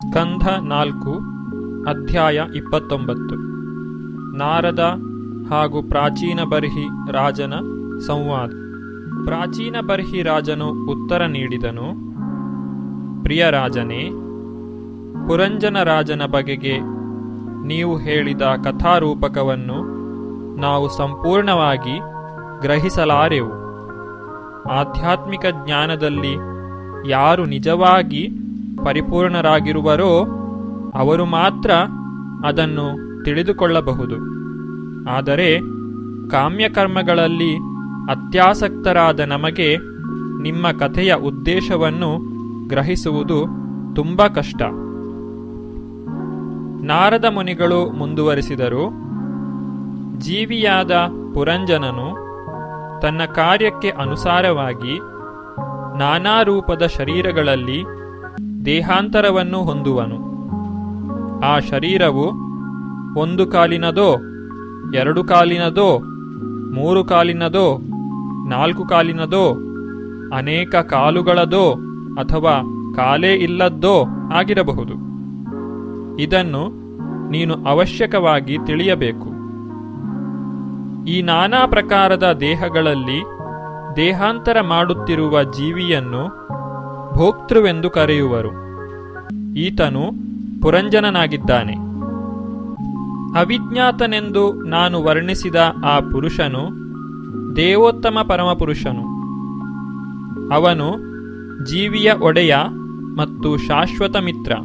ಸ್ಕಂಧ ನಾಲ್ಕು ಅಧ್ಯಾಯ ಇಪ್ಪತ್ತೊಂಬತ್ತು ನಾರದ ಹಾಗೂ ಪ್ರಾಚೀನ ಬರ್ಹಿ ರಾಜನ ಸಂವಾದ ಪ್ರಾಚೀನ ಬರ್ಹಿ ರಾಜನು ಉತ್ತರ ನೀಡಿದನು ಪ್ರಿಯ ರಾಜನೇ ಪುರಂಜನ ರಾಜನ ಬಗೆಗೆ ನೀವು ಹೇಳಿದ ಕಥಾರೂಪಕವನ್ನು ನಾವು ಸಂಪೂರ್ಣವಾಗಿ ಗ್ರಹಿಸಲಾರೆವು ಆಧ್ಯಾತ್ಮಿಕ ಜ್ಞಾನದಲ್ಲಿ ಯಾರು ನಿಜವಾಗಿ ಪರಿಪೂರ್ಣರಾಗಿರುವರೋ ಅವರು ಮಾತ್ರ ಅದನ್ನು ತಿಳಿದುಕೊಳ್ಳಬಹುದು ಆದರೆ ಕಾಮ್ಯಕರ್ಮಗಳಲ್ಲಿ ಅತ್ಯಾಸಕ್ತರಾದ ನಮಗೆ ನಿಮ್ಮ ಕಥೆಯ ಉದ್ದೇಶವನ್ನು ಗ್ರಹಿಸುವುದು ತುಂಬ ಕಷ್ಟ ನಾರದ ಮುನಿಗಳು ಮುಂದುವರಿಸಿದರು ಜೀವಿಯಾದ ಪುರಂಜನನು ತನ್ನ ಕಾರ್ಯಕ್ಕೆ ಅನುಸಾರವಾಗಿ ನಾನಾ ರೂಪದ ಶರೀರಗಳಲ್ಲಿ ದೇಹಾಂತರವನ್ನು ಹೊಂದುವನು ಆ ಶರೀರವು ಒಂದು ಕಾಲಿನದೋ ಎರಡು ಕಾಲಿನದೋ ಮೂರು ಕಾಲಿನದೋ ನಾಲ್ಕು ಕಾಲಿನದೋ ಅನೇಕ ಕಾಲುಗಳದೋ ಅಥವಾ ಕಾಲೇ ಇಲ್ಲದ್ದೋ ಆಗಿರಬಹುದು ಇದನ್ನು ನೀನು ಅವಶ್ಯಕವಾಗಿ ತಿಳಿಯಬೇಕು ಈ ನಾನಾ ಪ್ರಕಾರದ ದೇಹಗಳಲ್ಲಿ ದೇಹಾಂತರ ಮಾಡುತ್ತಿರುವ ಜೀವಿಯನ್ನು ಭೋಕ್ತೃವೆಂದು ಕರೆಯುವರು ಈತನು ಪುರಂಜನನಾಗಿದ್ದಾನೆ ಅವಿಜ್ಞಾತನೆಂದು ನಾನು ವರ್ಣಿಸಿದ ಆ ಪುರುಷನು ದೇವೋತ್ತಮ ಪರಮಪುರುಷನು ಅವನು ಜೀವಿಯ ಒಡೆಯ ಮತ್ತು ಶಾಶ್ವತ ಮಿತ್ರ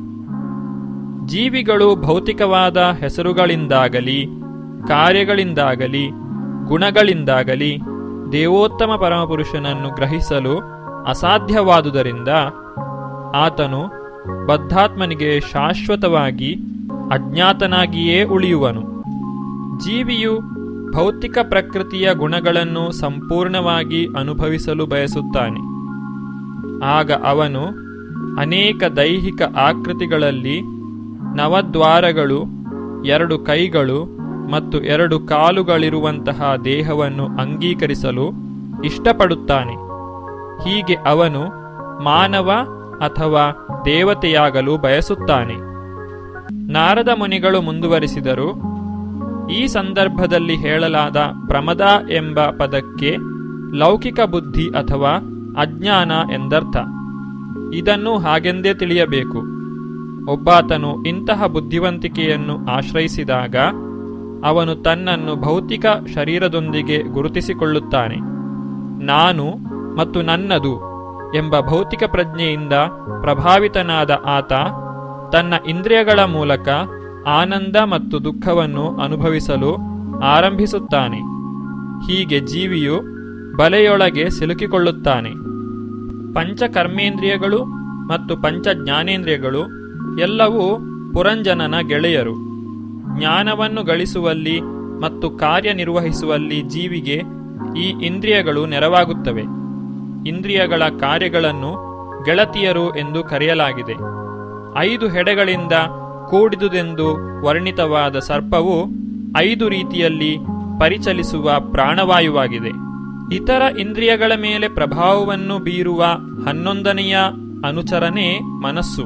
ಜೀವಿಗಳು ಭೌತಿಕವಾದ ಹೆಸರುಗಳಿಂದಾಗಲಿ ಕಾರ್ಯಗಳಿಂದಾಗಲಿ ಗುಣಗಳಿಂದಾಗಲಿ ದೇವೋತ್ತಮ ಪರಮಪುರುಷನನ್ನು ಗ್ರಹಿಸಲು ಅಸಾಧ್ಯವಾದುದರಿಂದ ಆತನು ಬದ್ಧಾತ್ಮನಿಗೆ ಶಾಶ್ವತವಾಗಿ ಅಜ್ಞಾತನಾಗಿಯೇ ಉಳಿಯುವನು ಜೀವಿಯು ಭೌತಿಕ ಪ್ರಕೃತಿಯ ಗುಣಗಳನ್ನು ಸಂಪೂರ್ಣವಾಗಿ ಅನುಭವಿಸಲು ಬಯಸುತ್ತಾನೆ ಆಗ ಅವನು ಅನೇಕ ದೈಹಿಕ ಆಕೃತಿಗಳಲ್ಲಿ ನವದ್ವಾರಗಳು ಎರಡು ಕೈಗಳು ಮತ್ತು ಎರಡು ಕಾಲುಗಳಿರುವಂತಹ ದೇಹವನ್ನು ಅಂಗೀಕರಿಸಲು ಇಷ್ಟಪಡುತ್ತಾನೆ ಹೀಗೆ ಅವನು ಮಾನವ ಅಥವಾ ದೇವತೆಯಾಗಲು ಬಯಸುತ್ತಾನೆ ನಾರದ ಮುನಿಗಳು ಮುಂದುವರಿಸಿದರು ಈ ಸಂದರ್ಭದಲ್ಲಿ ಹೇಳಲಾದ ಪ್ರಮದ ಎಂಬ ಪದಕ್ಕೆ ಲೌಕಿಕ ಬುದ್ಧಿ ಅಥವಾ ಅಜ್ಞಾನ ಎಂದರ್ಥ ಇದನ್ನು ಹಾಗೆಂದೇ ತಿಳಿಯಬೇಕು ಒಬ್ಬಾತನು ಇಂತಹ ಬುದ್ಧಿವಂತಿಕೆಯನ್ನು ಆಶ್ರಯಿಸಿದಾಗ ಅವನು ತನ್ನನ್ನು ಭೌತಿಕ ಶರೀರದೊಂದಿಗೆ ಗುರುತಿಸಿಕೊಳ್ಳುತ್ತಾನೆ ನಾನು ಮತ್ತು ನನ್ನದು ಎಂಬ ಭೌತಿಕ ಪ್ರಜ್ಞೆಯಿಂದ ಪ್ರಭಾವಿತನಾದ ಆತ ತನ್ನ ಇಂದ್ರಿಯಗಳ ಮೂಲಕ ಆನಂದ ಮತ್ತು ದುಃಖವನ್ನು ಅನುಭವಿಸಲು ಆರಂಭಿಸುತ್ತಾನೆ ಹೀಗೆ ಜೀವಿಯು ಬಲೆಯೊಳಗೆ ಸಿಲುಕಿಕೊಳ್ಳುತ್ತಾನೆ ಪಂಚ ಕರ್ಮೇಂದ್ರಿಯಗಳು ಮತ್ತು ಪಂಚ ಜ್ಞಾನೇಂದ್ರಿಯಗಳು ಎಲ್ಲವೂ ಪುರಂಜನನ ಗೆಳೆಯರು ಜ್ಞಾನವನ್ನು ಗಳಿಸುವಲ್ಲಿ ಮತ್ತು ಕಾರ್ಯನಿರ್ವಹಿಸುವಲ್ಲಿ ಜೀವಿಗೆ ಈ ಇಂದ್ರಿಯಗಳು ನೆರವಾಗುತ್ತವೆ ಇಂದ್ರಿಯಗಳ ಕಾರ್ಯಗಳನ್ನು ಗೆಳತಿಯರು ಎಂದು ಕರೆಯಲಾಗಿದೆ ಐದು ಹೆಡೆಗಳಿಂದ ಕೂಡಿದುದೆಂದು ವರ್ಣಿತವಾದ ಸರ್ಪವು ಐದು ರೀತಿಯಲ್ಲಿ ಪರಿಚಲಿಸುವ ಪ್ರಾಣವಾಯುವಾಗಿದೆ ಇತರ ಇಂದ್ರಿಯಗಳ ಮೇಲೆ ಪ್ರಭಾವವನ್ನು ಬೀರುವ ಹನ್ನೊಂದನೆಯ ಅನುಚರನೆ ಮನಸ್ಸು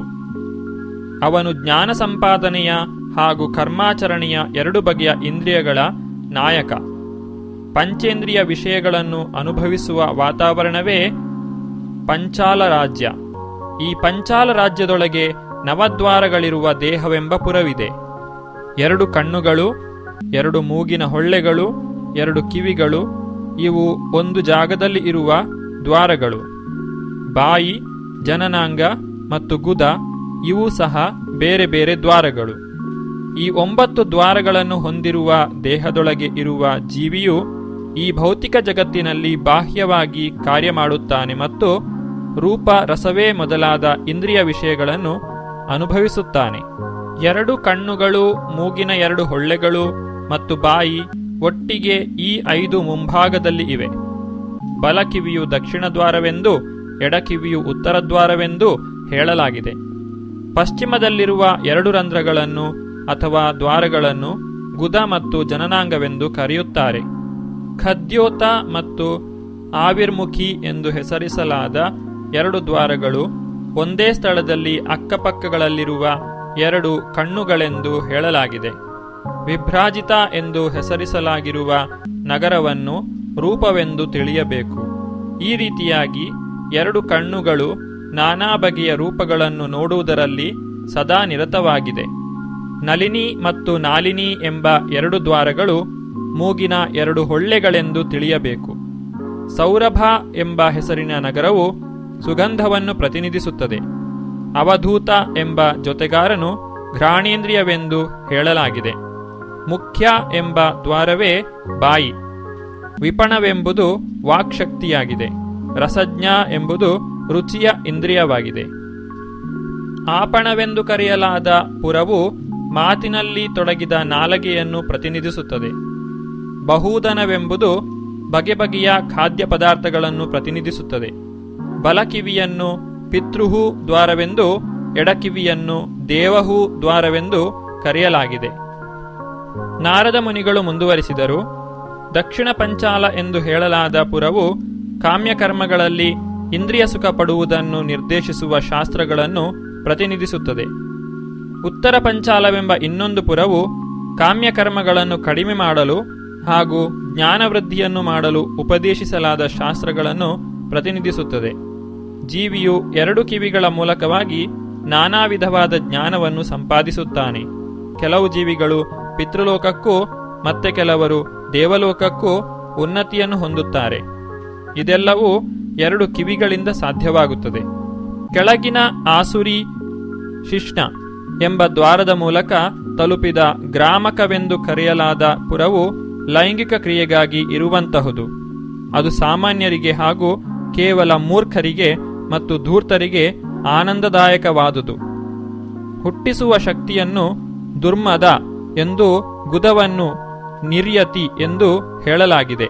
ಅವನು ಜ್ಞಾನ ಸಂಪಾದನೆಯ ಹಾಗೂ ಕರ್ಮಾಚರಣೆಯ ಎರಡು ಬಗೆಯ ಇಂದ್ರಿಯಗಳ ನಾಯಕ ಪಂಚೇಂದ್ರಿಯ ವಿಷಯಗಳನ್ನು ಅನುಭವಿಸುವ ವಾತಾವರಣವೇ ಪಂಚಾಲ ರಾಜ್ಯ ಈ ಪಂಚಾಲ ರಾಜ್ಯದೊಳಗೆ ನವದ್ವಾರಗಳಿರುವ ದೇಹವೆಂಬ ಪುರವಿದೆ ಎರಡು ಕಣ್ಣುಗಳು ಎರಡು ಮೂಗಿನ ಹೊಳ್ಳೆಗಳು ಎರಡು ಕಿವಿಗಳು ಇವು ಒಂದು ಜಾಗದಲ್ಲಿ ಇರುವ ದ್ವಾರಗಳು ಬಾಯಿ ಜನನಾಂಗ ಮತ್ತು ಗುದ ಇವು ಸಹ ಬೇರೆ ಬೇರೆ ದ್ವಾರಗಳು ಈ ಒಂಬತ್ತು ದ್ವಾರಗಳನ್ನು ಹೊಂದಿರುವ ದೇಹದೊಳಗೆ ಇರುವ ಜೀವಿಯು ಈ ಭೌತಿಕ ಜಗತ್ತಿನಲ್ಲಿ ಬಾಹ್ಯವಾಗಿ ಕಾರ್ಯ ಮಾಡುತ್ತಾನೆ ಮತ್ತು ರೂಪ ರಸವೇ ಮೊದಲಾದ ಇಂದ್ರಿಯ ವಿಷಯಗಳನ್ನು ಅನುಭವಿಸುತ್ತಾನೆ ಎರಡು ಕಣ್ಣುಗಳು ಮೂಗಿನ ಎರಡು ಹೊಳ್ಳೆಗಳು ಮತ್ತು ಬಾಯಿ ಒಟ್ಟಿಗೆ ಈ ಐದು ಮುಂಭಾಗದಲ್ಲಿ ಇವೆ ಬಲ ಕಿವಿಯು ದಕ್ಷಿಣ ದ್ವಾರವೆಂದು ಎಡ ಕಿವಿಯು ಉತ್ತರ ದ್ವಾರವೆಂದು ಹೇಳಲಾಗಿದೆ ಪಶ್ಚಿಮದಲ್ಲಿರುವ ಎರಡು ರಂಧ್ರಗಳನ್ನು ಅಥವಾ ದ್ವಾರಗಳನ್ನು ಗುದ ಮತ್ತು ಜನನಾಂಗವೆಂದು ಕರೆಯುತ್ತಾರೆ ಖದ್ಯೋತ ಮತ್ತು ಆವಿರ್ಮುಖಿ ಎಂದು ಹೆಸರಿಸಲಾದ ಎರಡು ದ್ವಾರಗಳು ಒಂದೇ ಸ್ಥಳದಲ್ಲಿ ಅಕ್ಕಪಕ್ಕಗಳಲ್ಲಿರುವ ಎರಡು ಕಣ್ಣುಗಳೆಂದು ಹೇಳಲಾಗಿದೆ ವಿಭ್ರಾಜಿತ ಎಂದು ಹೆಸರಿಸಲಾಗಿರುವ ನಗರವನ್ನು ರೂಪವೆಂದು ತಿಳಿಯಬೇಕು ಈ ರೀತಿಯಾಗಿ ಎರಡು ಕಣ್ಣುಗಳು ನಾನಾ ಬಗೆಯ ರೂಪಗಳನ್ನು ನೋಡುವುದರಲ್ಲಿ ಸದಾ ನಿರತವಾಗಿದೆ ನಲಿನಿ ಮತ್ತು ನಾಲಿನಿ ಎಂಬ ಎರಡು ದ್ವಾರಗಳು ಮೂಗಿನ ಎರಡು ಹೊಳ್ಳೆಗಳೆಂದು ತಿಳಿಯಬೇಕು ಸೌರಭ ಎಂಬ ಹೆಸರಿನ ನಗರವು ಸುಗಂಧವನ್ನು ಪ್ರತಿನಿಧಿಸುತ್ತದೆ ಅವಧೂತ ಎಂಬ ಜೊತೆಗಾರನು ಘ್ರಾಣೇಂದ್ರಿಯವೆಂದು ಹೇಳಲಾಗಿದೆ ಮುಖ್ಯ ಎಂಬ ದ್ವಾರವೇ ಬಾಯಿ ವಿಪಣವೆಂಬುದು ವಾಕ್ಶಕ್ತಿಯಾಗಿದೆ ರಸಜ್ಞ ಎಂಬುದು ರುಚಿಯ ಇಂದ್ರಿಯವಾಗಿದೆ ಆಪಣವೆಂದು ಕರೆಯಲಾದ ಪುರವು ಮಾತಿನಲ್ಲಿ ತೊಡಗಿದ ನಾಲಗೆಯನ್ನು ಪ್ರತಿನಿಧಿಸುತ್ತದೆ ಬಹುದನವೆಂಬುದು ಬಗೆ ಬಗೆಯ ಖಾದ್ಯ ಪದಾರ್ಥಗಳನ್ನು ಪ್ರತಿನಿಧಿಸುತ್ತದೆ ಬಲಕಿವಿಯನ್ನು ಪಿತೃಹು ದ್ವಾರವೆಂದು ಎಡಕಿವಿಯನ್ನು ದೇವಹು ದ್ವಾರವೆಂದು ಕರೆಯಲಾಗಿದೆ ನಾರದ ಮುನಿಗಳು ಮುಂದುವರಿಸಿದರು ದಕ್ಷಿಣ ಪಂಚಾಲ ಎಂದು ಹೇಳಲಾದ ಪುರವು ಕಾಮ್ಯಕರ್ಮಗಳಲ್ಲಿ ಇಂದ್ರಿಯ ಸುಖ ಪಡುವುದನ್ನು ನಿರ್ದೇಶಿಸುವ ಶಾಸ್ತ್ರಗಳನ್ನು ಪ್ರತಿನಿಧಿಸುತ್ತದೆ ಉತ್ತರ ಪಂಚಾಲವೆಂಬ ಇನ್ನೊಂದು ಪುರವು ಕಾಮ್ಯಕರ್ಮಗಳನ್ನು ಕಡಿಮೆ ಮಾಡಲು ಹಾಗೂ ಜ್ಞಾನವೃದ್ಧಿಯನ್ನು ಮಾಡಲು ಉಪದೇಶಿಸಲಾದ ಶಾಸ್ತ್ರಗಳನ್ನು ಪ್ರತಿನಿಧಿಸುತ್ತದೆ ಜೀವಿಯು ಎರಡು ಕಿವಿಗಳ ಮೂಲಕವಾಗಿ ನಾನಾ ವಿಧವಾದ ಜ್ಞಾನವನ್ನು ಸಂಪಾದಿಸುತ್ತಾನೆ ಕೆಲವು ಜೀವಿಗಳು ಪಿತೃಲೋಕಕ್ಕೂ ಮತ್ತೆ ಕೆಲವರು ದೇವಲೋಕಕ್ಕೂ ಉನ್ನತಿಯನ್ನು ಹೊಂದುತ್ತಾರೆ ಇದೆಲ್ಲವೂ ಎರಡು ಕಿವಿಗಳಿಂದ ಸಾಧ್ಯವಾಗುತ್ತದೆ ಕೆಳಗಿನ ಆಸುರಿ ಶಿಷ್ಣ ಎಂಬ ದ್ವಾರದ ಮೂಲಕ ತಲುಪಿದ ಗ್ರಾಮಕವೆಂದು ಕರೆಯಲಾದ ಪುರವು ಲೈಂಗಿಕ ಕ್ರಿಯೆಗಾಗಿ ಇರುವಂತಹುದು ಅದು ಸಾಮಾನ್ಯರಿಗೆ ಹಾಗೂ ಕೇವಲ ಮೂರ್ಖರಿಗೆ ಮತ್ತು ಧೂರ್ತರಿಗೆ ಆನಂದದಾಯಕವಾದುದು ಹುಟ್ಟಿಸುವ ಶಕ್ತಿಯನ್ನು ದುರ್ಮದ ಎಂದು ಗುದವನ್ನು ನಿರ್ಯತಿ ಎಂದು ಹೇಳಲಾಗಿದೆ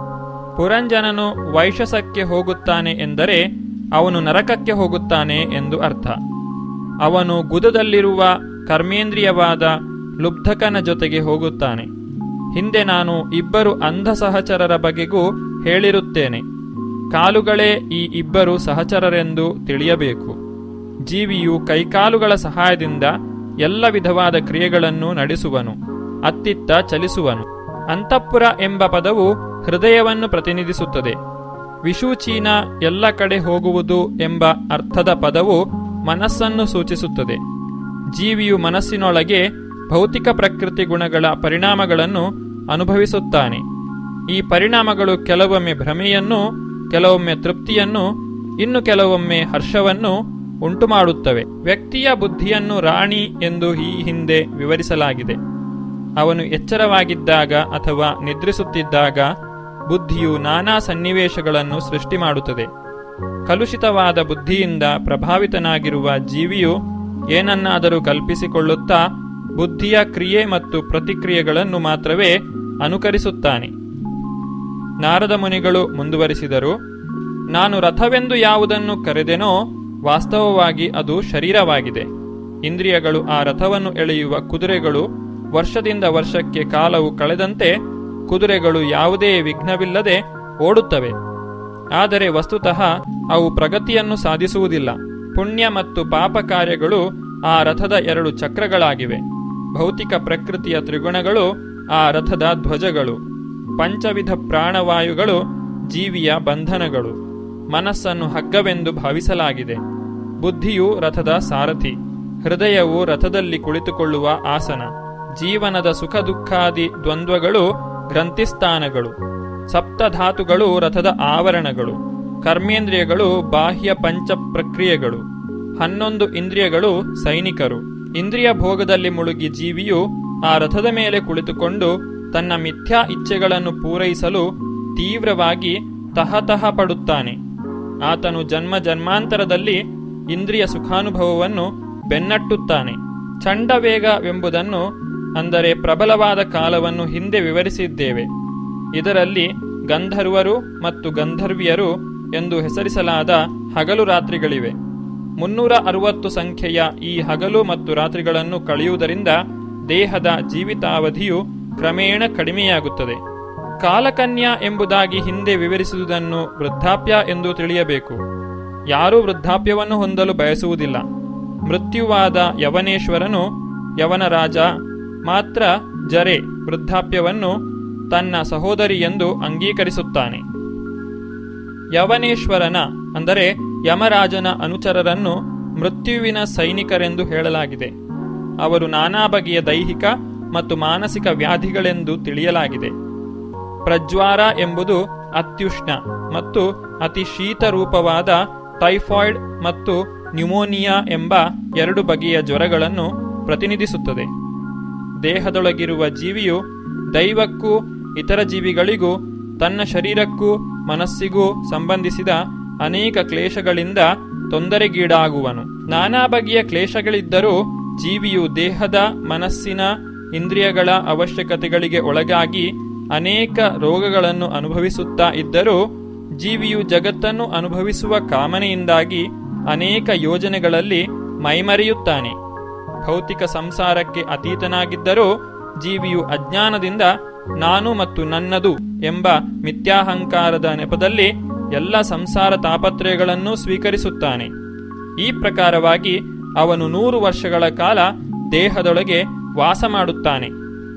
ಪುರಂಜನನು ವೈಶಸಕ್ಕೆ ಹೋಗುತ್ತಾನೆ ಎಂದರೆ ಅವನು ನರಕಕ್ಕೆ ಹೋಗುತ್ತಾನೆ ಎಂದು ಅರ್ಥ ಅವನು ಗುದದಲ್ಲಿರುವ ಕರ್ಮೇಂದ್ರಿಯವಾದ ಲುಬ್ಧಕನ ಜೊತೆಗೆ ಹೋಗುತ್ತಾನೆ ಹಿಂದೆ ನಾನು ಇಬ್ಬರು ಅಂಧ ಸಹಚರರ ಬಗೆಗೂ ಹೇಳಿರುತ್ತೇನೆ ಕಾಲುಗಳೇ ಈ ಇಬ್ಬರು ಸಹಚರರೆಂದು ತಿಳಿಯಬೇಕು ಜೀವಿಯು ಕೈಕಾಲುಗಳ ಸಹಾಯದಿಂದ ಎಲ್ಲ ವಿಧವಾದ ಕ್ರಿಯೆಗಳನ್ನು ನಡೆಸುವನು ಅತ್ತಿತ್ತ ಚಲಿಸುವನು ಅಂತಃಪುರ ಎಂಬ ಪದವು ಹೃದಯವನ್ನು ಪ್ರತಿನಿಧಿಸುತ್ತದೆ ವಿಶೂಚೀನ ಎಲ್ಲ ಕಡೆ ಹೋಗುವುದು ಎಂಬ ಅರ್ಥದ ಪದವು ಮನಸ್ಸನ್ನು ಸೂಚಿಸುತ್ತದೆ ಜೀವಿಯು ಮನಸ್ಸಿನೊಳಗೆ ಭೌತಿಕ ಪ್ರಕೃತಿ ಗುಣಗಳ ಪರಿಣಾಮಗಳನ್ನು ಅನುಭವಿಸುತ್ತಾನೆ ಈ ಪರಿಣಾಮಗಳು ಕೆಲವೊಮ್ಮೆ ಭ್ರಮೆಯನ್ನು ಕೆಲವೊಮ್ಮೆ ತೃಪ್ತಿಯನ್ನು ಇನ್ನು ಕೆಲವೊಮ್ಮೆ ಹರ್ಷವನ್ನು ಉಂಟುಮಾಡುತ್ತವೆ ವ್ಯಕ್ತಿಯ ಬುದ್ಧಿಯನ್ನು ರಾಣಿ ಎಂದು ಈ ಹಿಂದೆ ವಿವರಿಸಲಾಗಿದೆ ಅವನು ಎಚ್ಚರವಾಗಿದ್ದಾಗ ಅಥವಾ ನಿದ್ರಿಸುತ್ತಿದ್ದಾಗ ಬುದ್ಧಿಯು ನಾನಾ ಸನ್ನಿವೇಶಗಳನ್ನು ಸೃಷ್ಟಿ ಮಾಡುತ್ತದೆ ಕಲುಷಿತವಾದ ಬುದ್ಧಿಯಿಂದ ಪ್ರಭಾವಿತನಾಗಿರುವ ಜೀವಿಯು ಏನನ್ನಾದರೂ ಕಲ್ಪಿಸಿಕೊಳ್ಳುತ್ತಾ ಬುದ್ಧಿಯ ಕ್ರಿಯೆ ಮತ್ತು ಪ್ರತಿಕ್ರಿಯೆಗಳನ್ನು ಮಾತ್ರವೇ ಅನುಕರಿಸುತ್ತಾನೆ ನಾರದ ಮುನಿಗಳು ಮುಂದುವರಿಸಿದರು ನಾನು ರಥವೆಂದು ಯಾವುದನ್ನು ಕರೆದೆನೋ ವಾಸ್ತವವಾಗಿ ಅದು ಶರೀರವಾಗಿದೆ ಇಂದ್ರಿಯಗಳು ಆ ರಥವನ್ನು ಎಳೆಯುವ ಕುದುರೆಗಳು ವರ್ಷದಿಂದ ವರ್ಷಕ್ಕೆ ಕಾಲವು ಕಳೆದಂತೆ ಕುದುರೆಗಳು ಯಾವುದೇ ವಿಘ್ನವಿಲ್ಲದೆ ಓಡುತ್ತವೆ ಆದರೆ ವಸ್ತುತಃ ಅವು ಪ್ರಗತಿಯನ್ನು ಸಾಧಿಸುವುದಿಲ್ಲ ಪುಣ್ಯ ಮತ್ತು ಪಾಪ ಕಾರ್ಯಗಳು ಆ ರಥದ ಎರಡು ಚಕ್ರಗಳಾಗಿವೆ ಭೌತಿಕ ಪ್ರಕೃತಿಯ ತ್ರಿಗುಣಗಳು ಆ ರಥದ ಧ್ವಜಗಳು ಪಂಚವಿಧ ಪ್ರಾಣವಾಯುಗಳು ಜೀವಿಯ ಬಂಧನಗಳು ಮನಸ್ಸನ್ನು ಹಗ್ಗವೆಂದು ಭಾವಿಸಲಾಗಿದೆ ಬುದ್ಧಿಯು ರಥದ ಸಾರಥಿ ಹೃದಯವು ರಥದಲ್ಲಿ ಕುಳಿತುಕೊಳ್ಳುವ ಆಸನ ಜೀವನದ ಸುಖ ದುಃಖಾದಿ ದ್ವಂದ್ವಗಳು ಗ್ರಂಥಿಸ್ಥಾನಗಳು ಸಪ್ತಧಾತುಗಳು ರಥದ ಆವರಣಗಳು ಕರ್ಮೇಂದ್ರಿಯಗಳು ಬಾಹ್ಯ ಪಂಚ ಪ್ರಕ್ರಿಯೆಗಳು ಹನ್ನೊಂದು ಇಂದ್ರಿಯಗಳು ಸೈನಿಕರು ಇಂದ್ರಿಯ ಭೋಗದಲ್ಲಿ ಮುಳುಗಿ ಜೀವಿಯು ಆ ರಥದ ಮೇಲೆ ಕುಳಿತುಕೊಂಡು ತನ್ನ ಮಿಥ್ಯಾ ಇಚ್ಛೆಗಳನ್ನು ಪೂರೈಸಲು ತೀವ್ರವಾಗಿ ತಹತಹ ಪಡುತ್ತಾನೆ ಆತನು ಜನ್ಮ ಜನ್ಮಾಂತರದಲ್ಲಿ ಇಂದ್ರಿಯ ಸುಖಾನುಭವವನ್ನು ಬೆನ್ನಟ್ಟುತ್ತಾನೆ ಚಂಡವೇಗವೆಂಬುದನ್ನು ಅಂದರೆ ಪ್ರಬಲವಾದ ಕಾಲವನ್ನು ಹಿಂದೆ ವಿವರಿಸಿದ್ದೇವೆ ಇದರಲ್ಲಿ ಗಂಧರ್ವರು ಮತ್ತು ಗಂಧರ್ವಿಯರು ಎಂದು ಹೆಸರಿಸಲಾದ ಹಗಲು ರಾತ್ರಿಗಳಿವೆ ಮುನ್ನೂರ ಅರವತ್ತು ಸಂಖ್ಯೆಯ ಈ ಹಗಲು ಮತ್ತು ರಾತ್ರಿಗಳನ್ನು ಕಳೆಯುವುದರಿಂದ ದೇಹದ ಜೀವಿತಾವಧಿಯು ಕ್ರಮೇಣ ಕಡಿಮೆಯಾಗುತ್ತದೆ ಕಾಲಕನ್ಯಾ ಎಂಬುದಾಗಿ ಹಿಂದೆ ವಿವರಿಸುವುದನ್ನು ವೃದ್ಧಾಪ್ಯ ಎಂದು ತಿಳಿಯಬೇಕು ಯಾರೂ ವೃದ್ಧಾಪ್ಯವನ್ನು ಹೊಂದಲು ಬಯಸುವುದಿಲ್ಲ ಮೃತ್ಯುವಾದ ಯವನೇಶ್ವರನು ಯವನ ರಾಜ ಮಾತ್ರ ಜರೆ ವೃದ್ಧಾಪ್ಯವನ್ನು ತನ್ನ ಸಹೋದರಿ ಎಂದು ಅಂಗೀಕರಿಸುತ್ತಾನೆ ಯವನೇಶ್ವರನ ಅಂದರೆ ಯಮರಾಜನ ಅನುಚರರನ್ನು ಮೃತ್ಯುವಿನ ಸೈನಿಕರೆಂದು ಹೇಳಲಾಗಿದೆ ಅವರು ನಾನಾ ಬಗೆಯ ದೈಹಿಕ ಮತ್ತು ಮಾನಸಿಕ ವ್ಯಾಧಿಗಳೆಂದು ತಿಳಿಯಲಾಗಿದೆ ಪ್ರಜ್ವಾರ ಎಂಬುದು ಅತ್ಯುಷ್ಣ ಮತ್ತು ಅತಿ ಶೀತ ರೂಪವಾದ ಟೈಫಾಯ್ಡ್ ಮತ್ತು ನ್ಯುಮೋನಿಯಾ ಎಂಬ ಎರಡು ಬಗೆಯ ಜ್ವರಗಳನ್ನು ಪ್ರತಿನಿಧಿಸುತ್ತದೆ ದೇಹದೊಳಗಿರುವ ಜೀವಿಯು ದೈವಕ್ಕೂ ಇತರ ಜೀವಿಗಳಿಗೂ ತನ್ನ ಶರೀರಕ್ಕೂ ಮನಸ್ಸಿಗೂ ಸಂಬಂಧಿಸಿದ ಅನೇಕ ಕ್ಲೇಶಗಳಿಂದ ತೊಂದರೆಗೀಡಾಗುವನು ನಾನಾ ಬಗೆಯ ಕ್ಲೇಶಗಳಿದ್ದರೂ ಜೀವಿಯು ದೇಹದ ಮನಸ್ಸಿನ ಇಂದ್ರಿಯಗಳ ಅವಶ್ಯಕತೆಗಳಿಗೆ ಒಳಗಾಗಿ ಅನೇಕ ರೋಗಗಳನ್ನು ಅನುಭವಿಸುತ್ತಾ ಇದ್ದರೂ ಜೀವಿಯು ಜಗತ್ತನ್ನು ಅನುಭವಿಸುವ ಕಾಮನೆಯಿಂದಾಗಿ ಅನೇಕ ಯೋಜನೆಗಳಲ್ಲಿ ಮೈಮರೆಯುತ್ತಾನೆ ಭೌತಿಕ ಸಂಸಾರಕ್ಕೆ ಅತೀತನಾಗಿದ್ದರೂ ಜೀವಿಯು ಅಜ್ಞಾನದಿಂದ ನಾನು ಮತ್ತು ನನ್ನದು ಎಂಬ ಮಿಥ್ಯಾಹಂಕಾರದ ನೆಪದಲ್ಲಿ ಎಲ್ಲ ಸಂಸಾರ ತಾಪತ್ರಯಗಳನ್ನು ಸ್ವೀಕರಿಸುತ್ತಾನೆ ಈ ಪ್ರಕಾರವಾಗಿ ಅವನು ನೂರು ವರ್ಷಗಳ ಕಾಲ ದೇಹದೊಳಗೆ ವಾಸ ಮಾಡುತ್ತಾನೆ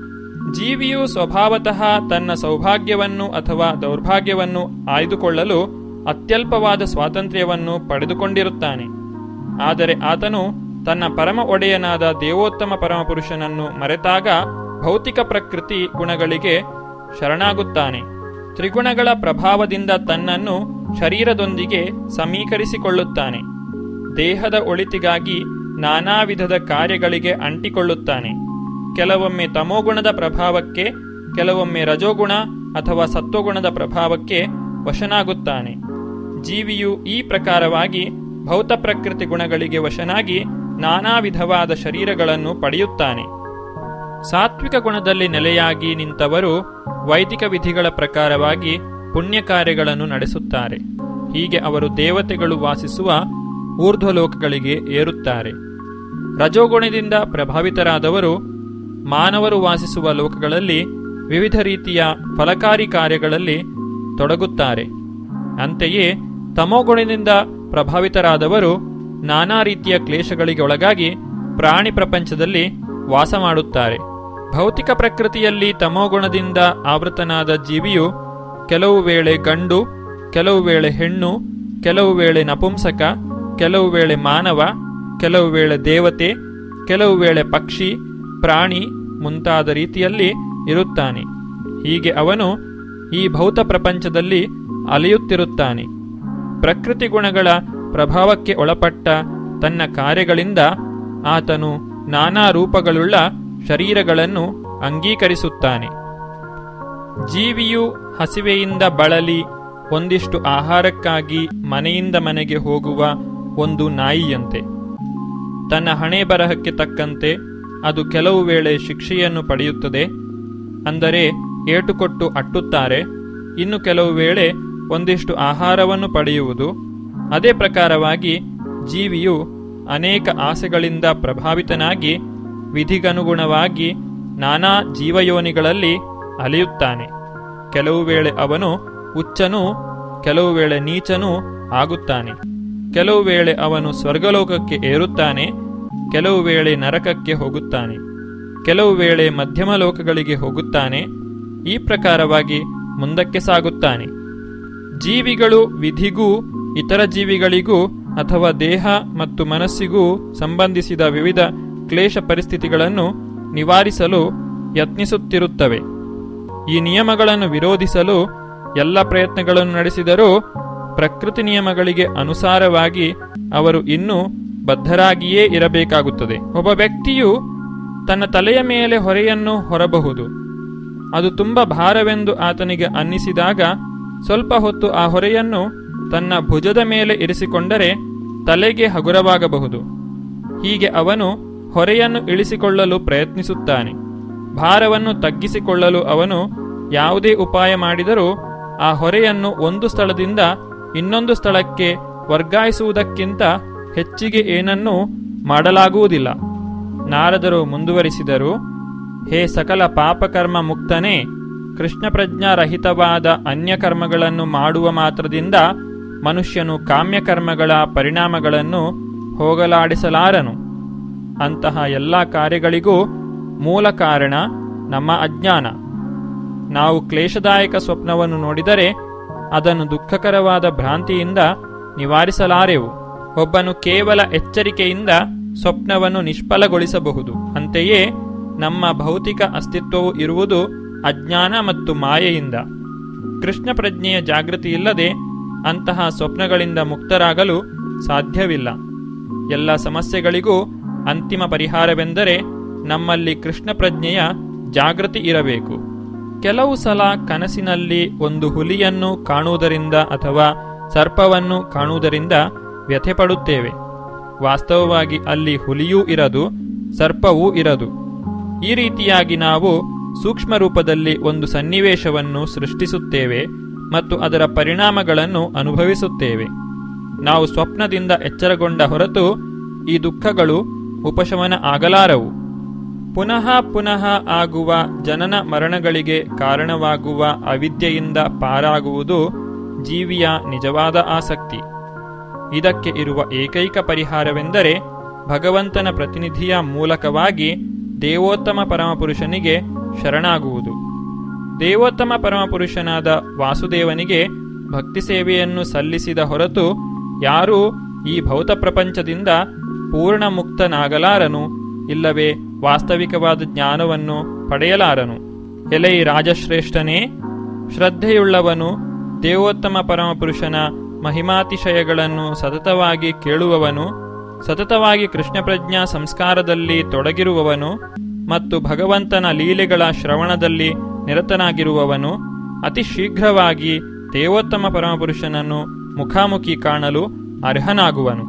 ಜೀವಿಯು ಸ್ವಭಾವತಃ ತನ್ನ ಸೌಭಾಗ್ಯವನ್ನು ಅಥವಾ ದೌರ್ಭಾಗ್ಯವನ್ನು ಆಯ್ದುಕೊಳ್ಳಲು ಅತ್ಯಲ್ಪವಾದ ಸ್ವಾತಂತ್ರ್ಯವನ್ನು ಪಡೆದುಕೊಂಡಿರುತ್ತಾನೆ ಆದರೆ ಆತನು ತನ್ನ ಪರಮ ಒಡೆಯನಾದ ದೇವೋತ್ತಮ ಪರಮಪುರುಷನನ್ನು ಮರೆತಾಗ ಭೌತಿಕ ಪ್ರಕೃತಿ ಗುಣಗಳಿಗೆ ಶರಣಾಗುತ್ತಾನೆ ತ್ರಿಗುಣಗಳ ಪ್ರಭಾವದಿಂದ ತನ್ನನ್ನು ಶರೀರದೊಂದಿಗೆ ಸಮೀಕರಿಸಿಕೊಳ್ಳುತ್ತಾನೆ ದೇಹದ ಒಳಿತಿಗಾಗಿ ನಾನಾ ವಿಧದ ಕಾರ್ಯಗಳಿಗೆ ಅಂಟಿಕೊಳ್ಳುತ್ತಾನೆ ಕೆಲವೊಮ್ಮೆ ತಮೋಗುಣದ ಪ್ರಭಾವಕ್ಕೆ ಕೆಲವೊಮ್ಮೆ ರಜೋಗುಣ ಅಥವಾ ಸತ್ವಗುಣದ ಪ್ರಭಾವಕ್ಕೆ ವಶನಾಗುತ್ತಾನೆ ಜೀವಿಯು ಈ ಪ್ರಕಾರವಾಗಿ ಭೌತ ಪ್ರಕೃತಿ ಗುಣಗಳಿಗೆ ವಶನಾಗಿ ನಾನಾ ವಿಧವಾದ ಶರೀರಗಳನ್ನು ಪಡೆಯುತ್ತಾನೆ ಸಾತ್ವಿಕ ಗುಣದಲ್ಲಿ ನೆಲೆಯಾಗಿ ನಿಂತವರು ವೈದಿಕ ವಿಧಿಗಳ ಪ್ರಕಾರವಾಗಿ ಪುಣ್ಯ ಕಾರ್ಯಗಳನ್ನು ನಡೆಸುತ್ತಾರೆ ಹೀಗೆ ಅವರು ದೇವತೆಗಳು ವಾಸಿಸುವ ಊರ್ಧ್ವಲೋಕಗಳಿಗೆ ಏರುತ್ತಾರೆ ರಜೋಗುಣದಿಂದ ಪ್ರಭಾವಿತರಾದವರು ಮಾನವರು ವಾಸಿಸುವ ಲೋಕಗಳಲ್ಲಿ ವಿವಿಧ ರೀತಿಯ ಫಲಕಾರಿ ಕಾರ್ಯಗಳಲ್ಲಿ ತೊಡಗುತ್ತಾರೆ ಅಂತೆಯೇ ತಮೋಗುಣದಿಂದ ಪ್ರಭಾವಿತರಾದವರು ನಾನಾ ರೀತಿಯ ಕ್ಲೇಶಗಳಿಗೆ ಒಳಗಾಗಿ ಪ್ರಾಣಿ ಪ್ರಪಂಚದಲ್ಲಿ ವಾಸ ಮಾಡುತ್ತಾರೆ ಭೌತಿಕ ಪ್ರಕೃತಿಯಲ್ಲಿ ತಮೋಗುಣದಿಂದ ಆವೃತನಾದ ಜೀವಿಯು ಕೆಲವು ವೇಳೆ ಗಂಡು ಕೆಲವು ವೇಳೆ ಹೆಣ್ಣು ಕೆಲವು ವೇಳೆ ನಪುಂಸಕ ಕೆಲವು ವೇಳೆ ಮಾನವ ಕೆಲವು ವೇಳೆ ದೇವತೆ ಕೆಲವು ವೇಳೆ ಪಕ್ಷಿ ಪ್ರಾಣಿ ಮುಂತಾದ ರೀತಿಯಲ್ಲಿ ಇರುತ್ತಾನೆ ಹೀಗೆ ಅವನು ಈ ಭೌತ ಪ್ರಪಂಚದಲ್ಲಿ ಅಲೆಯುತ್ತಿರುತ್ತಾನೆ ಪ್ರಕೃತಿ ಗುಣಗಳ ಪ್ರಭಾವಕ್ಕೆ ಒಳಪಟ್ಟ ತನ್ನ ಕಾರ್ಯಗಳಿಂದ ಆತನು ನಾನಾ ರೂಪಗಳುಳ್ಳ ಶರೀರಗಳನ್ನು ಅಂಗೀಕರಿಸುತ್ತಾನೆ ಜೀವಿಯು ಹಸಿವೆಯಿಂದ ಬಳಲಿ ಒಂದಿಷ್ಟು ಆಹಾರಕ್ಕಾಗಿ ಮನೆಯಿಂದ ಮನೆಗೆ ಹೋಗುವ ಒಂದು ನಾಯಿಯಂತೆ ತನ್ನ ಹಣೆ ಬರಹಕ್ಕೆ ತಕ್ಕಂತೆ ಅದು ಕೆಲವು ವೇಳೆ ಶಿಕ್ಷೆಯನ್ನು ಪಡೆಯುತ್ತದೆ ಅಂದರೆ ಏಟುಕೊಟ್ಟು ಅಟ್ಟುತ್ತಾರೆ ಇನ್ನು ಕೆಲವು ವೇಳೆ ಒಂದಿಷ್ಟು ಆಹಾರವನ್ನು ಪಡೆಯುವುದು ಅದೇ ಪ್ರಕಾರವಾಗಿ ಜೀವಿಯು ಅನೇಕ ಆಸೆಗಳಿಂದ ಪ್ರಭಾವಿತನಾಗಿ ವಿಧಿಗನುಗುಣವಾಗಿ ನಾನಾ ಜೀವಯೋನಿಗಳಲ್ಲಿ ಅಲೆಯುತ್ತಾನೆ ಕೆಲವು ವೇಳೆ ಅವನು ಉಚ್ಚನೂ ಕೆಲವು ವೇಳೆ ನೀಚನೂ ಆಗುತ್ತಾನೆ ಕೆಲವು ವೇಳೆ ಅವನು ಸ್ವರ್ಗಲೋಕಕ್ಕೆ ಏರುತ್ತಾನೆ ಕೆಲವು ವೇಳೆ ನರಕಕ್ಕೆ ಹೋಗುತ್ತಾನೆ ಕೆಲವು ವೇಳೆ ಮಧ್ಯಮ ಲೋಕಗಳಿಗೆ ಹೋಗುತ್ತಾನೆ ಈ ಪ್ರಕಾರವಾಗಿ ಮುಂದಕ್ಕೆ ಸಾಗುತ್ತಾನೆ ಜೀವಿಗಳು ವಿಧಿಗೂ ಇತರ ಜೀವಿಗಳಿಗೂ ಅಥವಾ ದೇಹ ಮತ್ತು ಮನಸ್ಸಿಗೂ ಸಂಬಂಧಿಸಿದ ವಿವಿಧ ಕ್ಲೇಶ ಪರಿಸ್ಥಿತಿಗಳನ್ನು ನಿವಾರಿಸಲು ಯತ್ನಿಸುತ್ತಿರುತ್ತವೆ ಈ ನಿಯಮಗಳನ್ನು ವಿರೋಧಿಸಲು ಎಲ್ಲ ಪ್ರಯತ್ನಗಳನ್ನು ನಡೆಸಿದರೂ ಪ್ರಕೃತಿ ನಿಯಮಗಳಿಗೆ ಅನುಸಾರವಾಗಿ ಅವರು ಇನ್ನೂ ಬದ್ಧರಾಗಿಯೇ ಇರಬೇಕಾಗುತ್ತದೆ ಒಬ್ಬ ವ್ಯಕ್ತಿಯು ತನ್ನ ತಲೆಯ ಮೇಲೆ ಹೊರೆಯನ್ನು ಹೊರಬಹುದು ಅದು ತುಂಬ ಭಾರವೆಂದು ಆತನಿಗೆ ಅನ್ನಿಸಿದಾಗ ಸ್ವಲ್ಪ ಹೊತ್ತು ಆ ಹೊರೆಯನ್ನು ತನ್ನ ಭುಜದ ಮೇಲೆ ಇರಿಸಿಕೊಂಡರೆ ತಲೆಗೆ ಹಗುರವಾಗಬಹುದು ಹೀಗೆ ಅವನು ಹೊರೆಯನ್ನು ಇಳಿಸಿಕೊಳ್ಳಲು ಪ್ರಯತ್ನಿಸುತ್ತಾನೆ ಭಾರವನ್ನು ತಗ್ಗಿಸಿಕೊಳ್ಳಲು ಅವನು ಯಾವುದೇ ಉಪಾಯ ಮಾಡಿದರೂ ಆ ಹೊರೆಯನ್ನು ಒಂದು ಸ್ಥಳದಿಂದ ಇನ್ನೊಂದು ಸ್ಥಳಕ್ಕೆ ವರ್ಗಾಯಿಸುವುದಕ್ಕಿಂತ ಹೆಚ್ಚಿಗೆ ಏನನ್ನೂ ಮಾಡಲಾಗುವುದಿಲ್ಲ ನಾರದರು ಮುಂದುವರಿಸಿದರು ಹೇ ಸಕಲ ಪಾಪಕರ್ಮ ಮುಕ್ತನೇ ಕೃಷ್ಣ ಪ್ರಜ್ಞಾರಹಿತವಾದ ಅನ್ಯ ಕರ್ಮಗಳನ್ನು ಮಾಡುವ ಮಾತ್ರದಿಂದ ಮನುಷ್ಯನು ಕಾಮ್ಯಕರ್ಮಗಳ ಪರಿಣಾಮಗಳನ್ನು ಹೋಗಲಾಡಿಸಲಾರನು ಅಂತಹ ಎಲ್ಲ ಕಾರ್ಯಗಳಿಗೂ ಮೂಲ ಕಾರಣ ನಮ್ಮ ಅಜ್ಞಾನ ನಾವು ಕ್ಲೇಶದಾಯಕ ಸ್ವಪ್ನವನ್ನು ನೋಡಿದರೆ ಅದನ್ನು ದುಃಖಕರವಾದ ಭ್ರಾಂತಿಯಿಂದ ನಿವಾರಿಸಲಾರೆವು ಒಬ್ಬನು ಕೇವಲ ಎಚ್ಚರಿಕೆಯಿಂದ ಸ್ವಪ್ನವನ್ನು ನಿಷ್ಫಲಗೊಳಿಸಬಹುದು ಅಂತೆಯೇ ನಮ್ಮ ಭೌತಿಕ ಅಸ್ತಿತ್ವವು ಇರುವುದು ಅಜ್ಞಾನ ಮತ್ತು ಮಾಯೆಯಿಂದ ಕೃಷ್ಣ ಪ್ರಜ್ಞೆಯ ಜಾಗೃತಿ ಇಲ್ಲದೆ ಅಂತಹ ಸ್ವಪ್ನಗಳಿಂದ ಮುಕ್ತರಾಗಲು ಸಾಧ್ಯವಿಲ್ಲ ಎಲ್ಲ ಸಮಸ್ಯೆಗಳಿಗೂ ಅಂತಿಮ ಪರಿಹಾರವೆಂದರೆ ನಮ್ಮಲ್ಲಿ ಕೃಷ್ಣ ಪ್ರಜ್ಞೆಯ ಜಾಗೃತಿ ಇರಬೇಕು ಕೆಲವು ಸಲ ಕನಸಿನಲ್ಲಿ ಒಂದು ಹುಲಿಯನ್ನು ಕಾಣುವುದರಿಂದ ಅಥವಾ ಸರ್ಪವನ್ನು ಕಾಣುವುದರಿಂದ ವ್ಯಥೆಪಡುತ್ತೇವೆ ವಾಸ್ತವವಾಗಿ ಅಲ್ಲಿ ಹುಲಿಯೂ ಇರದು ಸರ್ಪವೂ ಇರದು ಈ ರೀತಿಯಾಗಿ ನಾವು ಸೂಕ್ಷ್ಮ ರೂಪದಲ್ಲಿ ಒಂದು ಸನ್ನಿವೇಶವನ್ನು ಸೃಷ್ಟಿಸುತ್ತೇವೆ ಮತ್ತು ಅದರ ಪರಿಣಾಮಗಳನ್ನು ಅನುಭವಿಸುತ್ತೇವೆ ನಾವು ಸ್ವಪ್ನದಿಂದ ಎಚ್ಚರಗೊಂಡ ಹೊರತು ಈ ದುಃಖಗಳು ಉಪಶಮನ ಆಗಲಾರವು ಪುನಃ ಪುನಃ ಆಗುವ ಜನನ ಮರಣಗಳಿಗೆ ಕಾರಣವಾಗುವ ಅವಿದ್ಯೆಯಿಂದ ಪಾರಾಗುವುದು ಜೀವಿಯ ನಿಜವಾದ ಆಸಕ್ತಿ ಇದಕ್ಕೆ ಇರುವ ಏಕೈಕ ಪರಿಹಾರವೆಂದರೆ ಭಗವಂತನ ಪ್ರತಿನಿಧಿಯ ಮೂಲಕವಾಗಿ ದೇವೋತ್ತಮ ಪರಮಪುರುಷನಿಗೆ ಶರಣಾಗುವುದು ದೇವೋತ್ತಮ ಪರಮಪುರುಷನಾದ ವಾಸುದೇವನಿಗೆ ಭಕ್ತಿ ಸೇವೆಯನ್ನು ಸಲ್ಲಿಸಿದ ಹೊರತು ಯಾರೂ ಈ ಭೌತ ಪ್ರಪಂಚದಿಂದ ಪೂರ್ಣ ಮುಕ್ತನಾಗಲಾರನು ಇಲ್ಲವೇ ವಾಸ್ತವಿಕವಾದ ಜ್ಞಾನವನ್ನು ಪಡೆಯಲಾರನು ಎಲೈ ರಾಜಶ್ರೇಷ್ಠನೇ ಶ್ರದ್ಧೆಯುಳ್ಳವನು ದೇವೋತ್ತಮ ಪರಮಪುರುಷನ ಮಹಿಮಾತಿಶಯಗಳನ್ನು ಸತತವಾಗಿ ಕೇಳುವವನು ಸತತವಾಗಿ ಕೃಷ್ಣ ಪ್ರಜ್ಞಾ ಸಂಸ್ಕಾರದಲ್ಲಿ ತೊಡಗಿರುವವನು ಮತ್ತು ಭಗವಂತನ ಲೀಲೆಗಳ ಶ್ರವಣದಲ್ಲಿ ನಿರತನಾಗಿರುವವನು ಅತಿ ಶೀಘ್ರವಾಗಿ ದೇವೋತ್ತಮ ಪರಮಪುರುಷನನ್ನು ಮುಖಾಮುಖಿ ಕಾಣಲು ಅರ್ಹನಾಗುವನು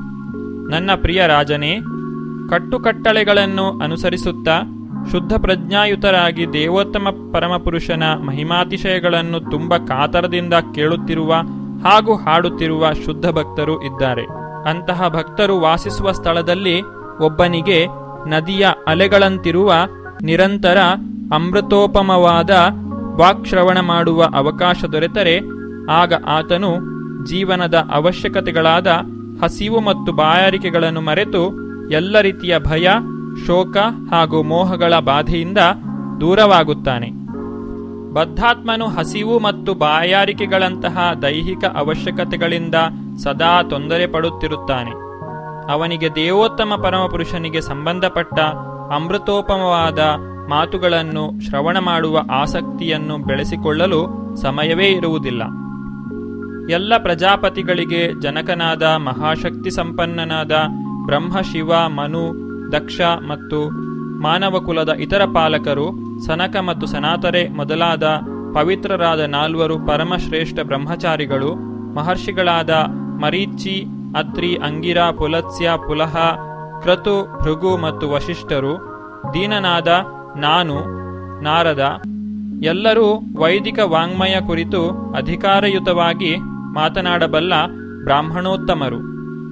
ನನ್ನ ಪ್ರಿಯ ರಾಜನೇ ಕಟ್ಟುಕಟ್ಟಳೆಗಳನ್ನು ಅನುಸರಿಸುತ್ತಾ ಶುದ್ಧ ಪ್ರಜ್ಞಾಯುತರಾಗಿ ದೇವೋತ್ತಮ ಪರಮಪುರುಷನ ಮಹಿಮಾತಿಶಯಗಳನ್ನು ತುಂಬ ಕಾತರದಿಂದ ಕೇಳುತ್ತಿರುವ ಹಾಗೂ ಹಾಡುತ್ತಿರುವ ಶುದ್ಧ ಭಕ್ತರು ಇದ್ದಾರೆ ಅಂತಹ ಭಕ್ತರು ವಾಸಿಸುವ ಸ್ಥಳದಲ್ಲಿ ಒಬ್ಬನಿಗೆ ನದಿಯ ಅಲೆಗಳಂತಿರುವ ನಿರಂತರ ಅಮೃತೋಪಮವಾದ ವಾಕ್ಶ್ರವಣ ಮಾಡುವ ಅವಕಾಶ ದೊರೆತರೆ ಆಗ ಆತನು ಜೀವನದ ಅವಶ್ಯಕತೆಗಳಾದ ಹಸಿವು ಮತ್ತು ಬಾಯಾರಿಕೆಗಳನ್ನು ಮರೆತು ಎಲ್ಲ ರೀತಿಯ ಭಯ ಶೋಕ ಹಾಗೂ ಮೋಹಗಳ ಬಾಧೆಯಿಂದ ದೂರವಾಗುತ್ತಾನೆ ಬದ್ಧಾತ್ಮನು ಹಸಿವು ಮತ್ತು ಬಾಯಾರಿಕೆಗಳಂತಹ ದೈಹಿಕ ಅವಶ್ಯಕತೆಗಳಿಂದ ಸದಾ ತೊಂದರೆ ಪಡುತ್ತಿರುತ್ತಾನೆ ಅವನಿಗೆ ದೇವೋತ್ತಮ ಪರಮಪುರುಷನಿಗೆ ಸಂಬಂಧಪಟ್ಟ ಅಮೃತೋಪಮವಾದ ಮಾತುಗಳನ್ನು ಶ್ರವಣ ಮಾಡುವ ಆಸಕ್ತಿಯನ್ನು ಬೆಳೆಸಿಕೊಳ್ಳಲು ಸಮಯವೇ ಇರುವುದಿಲ್ಲ ಎಲ್ಲ ಪ್ರಜಾಪತಿಗಳಿಗೆ ಜನಕನಾದ ಮಹಾಶಕ್ತಿ ಸಂಪನ್ನನಾದ ಬ್ರಹ್ಮ ಶಿವ ಮನು ದಕ್ಷ ಮತ್ತು ಮಾನವ ಕುಲದ ಇತರ ಪಾಲಕರು ಸನಕ ಮತ್ತು ಸನಾತರೆ ಮೊದಲಾದ ಪವಿತ್ರರಾದ ನಾಲ್ವರು ಪರಮಶ್ರೇಷ್ಠ ಬ್ರಹ್ಮಚಾರಿಗಳು ಮಹರ್ಷಿಗಳಾದ ಮರೀಚಿ ಅತ್ರಿ ಅಂಗಿರ ಪುಲತ್ಸ್ಯ ಪುಲಹ ಕ್ರತು ಭೃಗು ಮತ್ತು ವಶಿಷ್ಠರು ದೀನನಾದ ನಾನು ನಾರದ ಎಲ್ಲರೂ ವೈದಿಕ ವಾಂಗ್ಮಯ ಕುರಿತು ಅಧಿಕಾರಯುತವಾಗಿ ಮಾತನಾಡಬಲ್ಲ ಬ್ರಾಹ್ಮಣೋತ್ತಮರು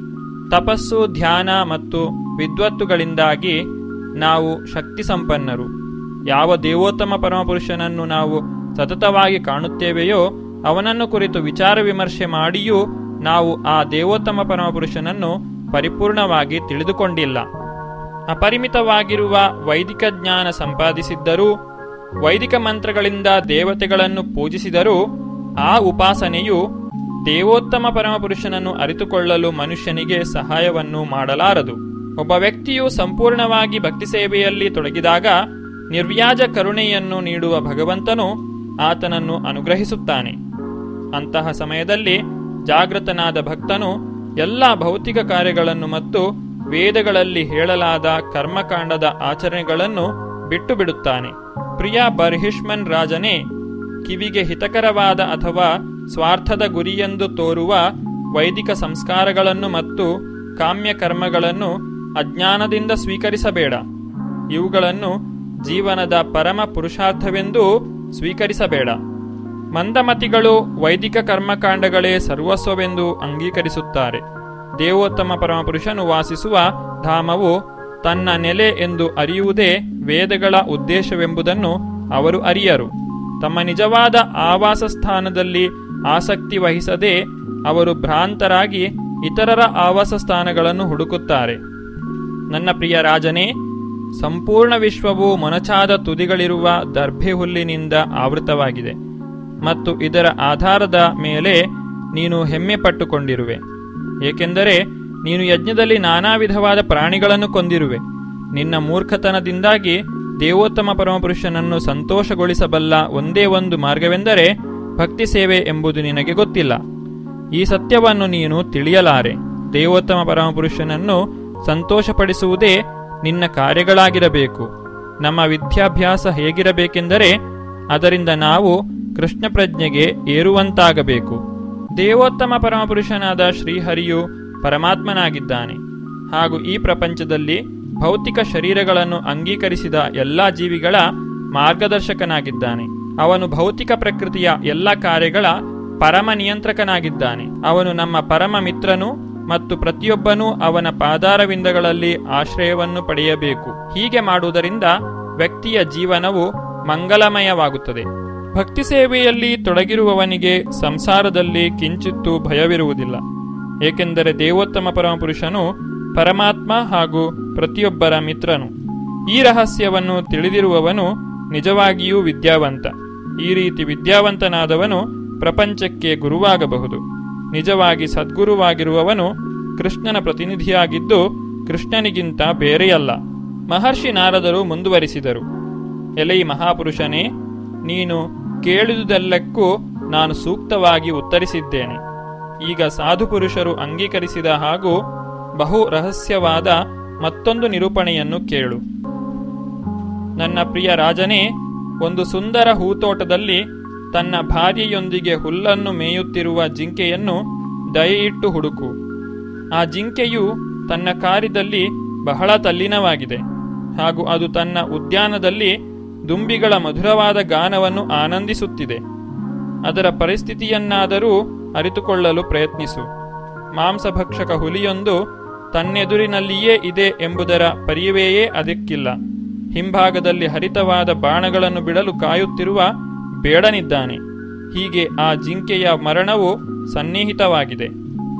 ತಪಸ್ಸು ಧ್ಯಾನ ಮತ್ತು ವಿದ್ವತ್ತುಗಳಿಂದಾಗಿ ನಾವು ಶಕ್ತಿ ಸಂಪನ್ನರು ಯಾವ ದೇವೋತ್ತಮ ಪರಮಪುರುಷನನ್ನು ನಾವು ಸತತವಾಗಿ ಕಾಣುತ್ತೇವೆಯೋ ಅವನನ್ನು ಕುರಿತು ವಿಚಾರ ವಿಮರ್ಶೆ ಮಾಡಿಯೂ ನಾವು ಆ ದೇವೋತ್ತಮ ಪರಮಪುರುಷನನ್ನು ಪರಿಪೂರ್ಣವಾಗಿ ತಿಳಿದುಕೊಂಡಿಲ್ಲ ಅಪರಿಮಿತವಾಗಿರುವ ವೈದಿಕ ಜ್ಞಾನ ಸಂಪಾದಿಸಿದ್ದರೂ ವೈದಿಕ ಮಂತ್ರಗಳಿಂದ ದೇವತೆಗಳನ್ನು ಪೂಜಿಸಿದರೂ ಆ ಉಪಾಸನೆಯು ದೇವೋತ್ತಮ ಪರಮಪುರುಷನನ್ನು ಅರಿತುಕೊಳ್ಳಲು ಮನುಷ್ಯನಿಗೆ ಸಹಾಯವನ್ನು ಮಾಡಲಾರದು ಒಬ್ಬ ವ್ಯಕ್ತಿಯು ಸಂಪೂರ್ಣವಾಗಿ ಭಕ್ತಿ ಸೇವೆಯಲ್ಲಿ ತೊಡಗಿದಾಗ ನಿರ್ವ್ಯಾಜ ಕರುಣೆಯನ್ನು ನೀಡುವ ಭಗವಂತನು ಆತನನ್ನು ಅನುಗ್ರಹಿಸುತ್ತಾನೆ ಅಂತಹ ಸಮಯದಲ್ಲಿ ಜಾಗೃತನಾದ ಭಕ್ತನು ಎಲ್ಲ ಭೌತಿಕ ಕಾರ್ಯಗಳನ್ನು ಮತ್ತು ವೇದಗಳಲ್ಲಿ ಹೇಳಲಾದ ಕರ್ಮಕಾಂಡದ ಆಚರಣೆಗಳನ್ನು ಬಿಟ್ಟು ಬಿಡುತ್ತಾನೆ ಪ್ರಿಯ ಬರ್ಹಿಷ್ಮನ್ ರಾಜನೇ ಕಿವಿಗೆ ಹಿತಕರವಾದ ಅಥವಾ ಸ್ವಾರ್ಥದ ಗುರಿಯೆಂದು ತೋರುವ ವೈದಿಕ ಸಂಸ್ಕಾರಗಳನ್ನು ಮತ್ತು ಕಾಮ್ಯ ಕರ್ಮಗಳನ್ನು ಅಜ್ಞಾನದಿಂದ ಸ್ವೀಕರಿಸಬೇಡ ಇವುಗಳನ್ನು ಜೀವನದ ಪರಮ ಪುರುಷಾರ್ಥವೆಂದೂ ಸ್ವೀಕರಿಸಬೇಡ ಮಂದಮತಿಗಳು ವೈದಿಕ ಕರ್ಮಕಾಂಡಗಳೇ ಸರ್ವಸ್ವವೆಂದು ಅಂಗೀಕರಿಸುತ್ತಾರೆ ದೇವೋತ್ತಮ ಪರಮಪುರುಷನು ವಾಸಿಸುವ ಧಾಮವು ತನ್ನ ನೆಲೆ ಎಂದು ಅರಿಯುವುದೇ ವೇದಗಳ ಉದ್ದೇಶವೆಂಬುದನ್ನು ಅವರು ಅರಿಯರು ತಮ್ಮ ನಿಜವಾದ ಆವಾಸ ಸ್ಥಾನದಲ್ಲಿ ಆಸಕ್ತಿ ವಹಿಸದೆ ಅವರು ಭ್ರಾಂತರಾಗಿ ಇತರರ ಆವಾಸ ಸ್ಥಾನಗಳನ್ನು ಹುಡುಕುತ್ತಾರೆ ನನ್ನ ಪ್ರಿಯ ರಾಜನೇ ಸಂಪೂರ್ಣ ವಿಶ್ವವು ಮೊನಚಾದ ತುದಿಗಳಿರುವ ದರ್ಭೆ ಹುಲ್ಲಿನಿಂದ ಆವೃತವಾಗಿದೆ ಮತ್ತು ಇದರ ಆಧಾರದ ಮೇಲೆ ನೀನು ಹೆಮ್ಮೆ ಪಟ್ಟುಕೊಂಡಿರುವೆ ಏಕೆಂದರೆ ನೀನು ಯಜ್ಞದಲ್ಲಿ ನಾನಾ ವಿಧವಾದ ಪ್ರಾಣಿಗಳನ್ನು ಕೊಂದಿರುವೆ ನಿನ್ನ ಮೂರ್ಖತನದಿಂದಾಗಿ ದೇವೋತ್ತಮ ಪರಮಪುರುಷನನ್ನು ಸಂತೋಷಗೊಳಿಸಬಲ್ಲ ಒಂದೇ ಒಂದು ಮಾರ್ಗವೆಂದರೆ ಭಕ್ತಿ ಸೇವೆ ಎಂಬುದು ನಿನಗೆ ಗೊತ್ತಿಲ್ಲ ಈ ಸತ್ಯವನ್ನು ನೀನು ತಿಳಿಯಲಾರೆ ದೇವೋತ್ತಮ ಪರಮಪುರುಷನನ್ನು ಸಂತೋಷಪಡಿಸುವುದೇ ನಿನ್ನ ಕಾರ್ಯಗಳಾಗಿರಬೇಕು ನಮ್ಮ ವಿದ್ಯಾಭ್ಯಾಸ ಹೇಗಿರಬೇಕೆಂದರೆ ಅದರಿಂದ ನಾವು ಕೃಷ್ಣ ಪ್ರಜ್ಞೆಗೆ ಏರುವಂತಾಗಬೇಕು ದೇವೋತ್ತಮ ಪರಮಪುರುಷನಾದ ಶ್ರೀಹರಿಯು ಪರಮಾತ್ಮನಾಗಿದ್ದಾನೆ ಹಾಗೂ ಈ ಪ್ರಪಂಚದಲ್ಲಿ ಭೌತಿಕ ಶರೀರಗಳನ್ನು ಅಂಗೀಕರಿಸಿದ ಎಲ್ಲಾ ಜೀವಿಗಳ ಮಾರ್ಗದರ್ಶಕನಾಗಿದ್ದಾನೆ ಅವನು ಭೌತಿಕ ಪ್ರಕೃತಿಯ ಎಲ್ಲ ಕಾರ್ಯಗಳ ಪರಮ ನಿಯಂತ್ರಕನಾಗಿದ್ದಾನೆ ಅವನು ನಮ್ಮ ಪರಮ ಮಿತ್ರನು ಮತ್ತು ಪ್ರತಿಯೊಬ್ಬನೂ ಅವನ ಪಾದಾರವಿಂದಗಳಲ್ಲಿ ಆಶ್ರಯವನ್ನು ಪಡೆಯಬೇಕು ಹೀಗೆ ಮಾಡುವುದರಿಂದ ವ್ಯಕ್ತಿಯ ಜೀವನವು ಮಂಗಲಮಯವಾಗುತ್ತದೆ ಭಕ್ತಿ ಸೇವೆಯಲ್ಲಿ ತೊಡಗಿರುವವನಿಗೆ ಸಂಸಾರದಲ್ಲಿ ಕಿಂಚಿತ್ತೂ ಭಯವಿರುವುದಿಲ್ಲ ಏಕೆಂದರೆ ದೇವೋತ್ತಮ ಪರಮಪುರುಷನು ಪರಮಾತ್ಮ ಹಾಗೂ ಪ್ರತಿಯೊಬ್ಬರ ಮಿತ್ರನು ಈ ರಹಸ್ಯವನ್ನು ತಿಳಿದಿರುವವನು ನಿಜವಾಗಿಯೂ ವಿದ್ಯಾವಂತ ಈ ರೀತಿ ವಿದ್ಯಾವಂತನಾದವನು ಪ್ರಪಂಚಕ್ಕೆ ಗುರುವಾಗಬಹುದು ನಿಜವಾಗಿ ಸದ್ಗುರುವಾಗಿರುವವನು ಕೃಷ್ಣನ ಪ್ರತಿನಿಧಿಯಾಗಿದ್ದು ಕೃಷ್ಣನಿಗಿಂತ ಬೇರೆಯಲ್ಲ ಮಹರ್ಷಿ ನಾರದರು ಮುಂದುವರಿಸಿದರು ಎಲೈ ಮಹಾಪುರುಷನೇ ನೀನು ಕೇಳಿದುದೆಲ್ಲಕ್ಕೂ ನಾನು ಸೂಕ್ತವಾಗಿ ಉತ್ತರಿಸಿದ್ದೇನೆ ಈಗ ಸಾಧುಪುರುಷರು ಅಂಗೀಕರಿಸಿದ ಹಾಗೂ ಬಹು ರಹಸ್ಯವಾದ ಮತ್ತೊಂದು ನಿರೂಪಣೆಯನ್ನು ಕೇಳು ನನ್ನ ಪ್ರಿಯ ರಾಜನೇ ಒಂದು ಸುಂದರ ಹೂತೋಟದಲ್ಲಿ ತನ್ನ ಭಾರ್ಯೆಯೊಂದಿಗೆ ಹುಲ್ಲನ್ನು ಮೇಯುತ್ತಿರುವ ಜಿಂಕೆಯನ್ನು ದಯೆಯಿಟ್ಟು ಹುಡುಕು ಆ ಜಿಂಕೆಯು ತನ್ನ ಕಾರ್ಯದಲ್ಲಿ ಬಹಳ ತಲ್ಲೀನವಾಗಿದೆ ಹಾಗೂ ಅದು ತನ್ನ ಉದ್ಯಾನದಲ್ಲಿ ದುಂಬಿಗಳ ಮಧುರವಾದ ಗಾನವನ್ನು ಆನಂದಿಸುತ್ತಿದೆ ಅದರ ಪರಿಸ್ಥಿತಿಯನ್ನಾದರೂ ಅರಿತುಕೊಳ್ಳಲು ಪ್ರಯತ್ನಿಸು ಮಾಂಸಭಕ್ಷಕ ಹುಲಿಯೊಂದು ತನ್ನೆದುರಿನಲ್ಲಿಯೇ ಇದೆ ಎಂಬುದರ ಪರಿವೆಯೇ ಅದಕ್ಕಿಲ್ಲ ಹಿಂಭಾಗದಲ್ಲಿ ಹರಿತವಾದ ಬಾಣಗಳನ್ನು ಬಿಡಲು ಕಾಯುತ್ತಿರುವ ಬೇಡನಿದ್ದಾನೆ ಹೀಗೆ ಆ ಜಿಂಕೆಯ ಮರಣವು ಸನ್ನಿಹಿತವಾಗಿದೆ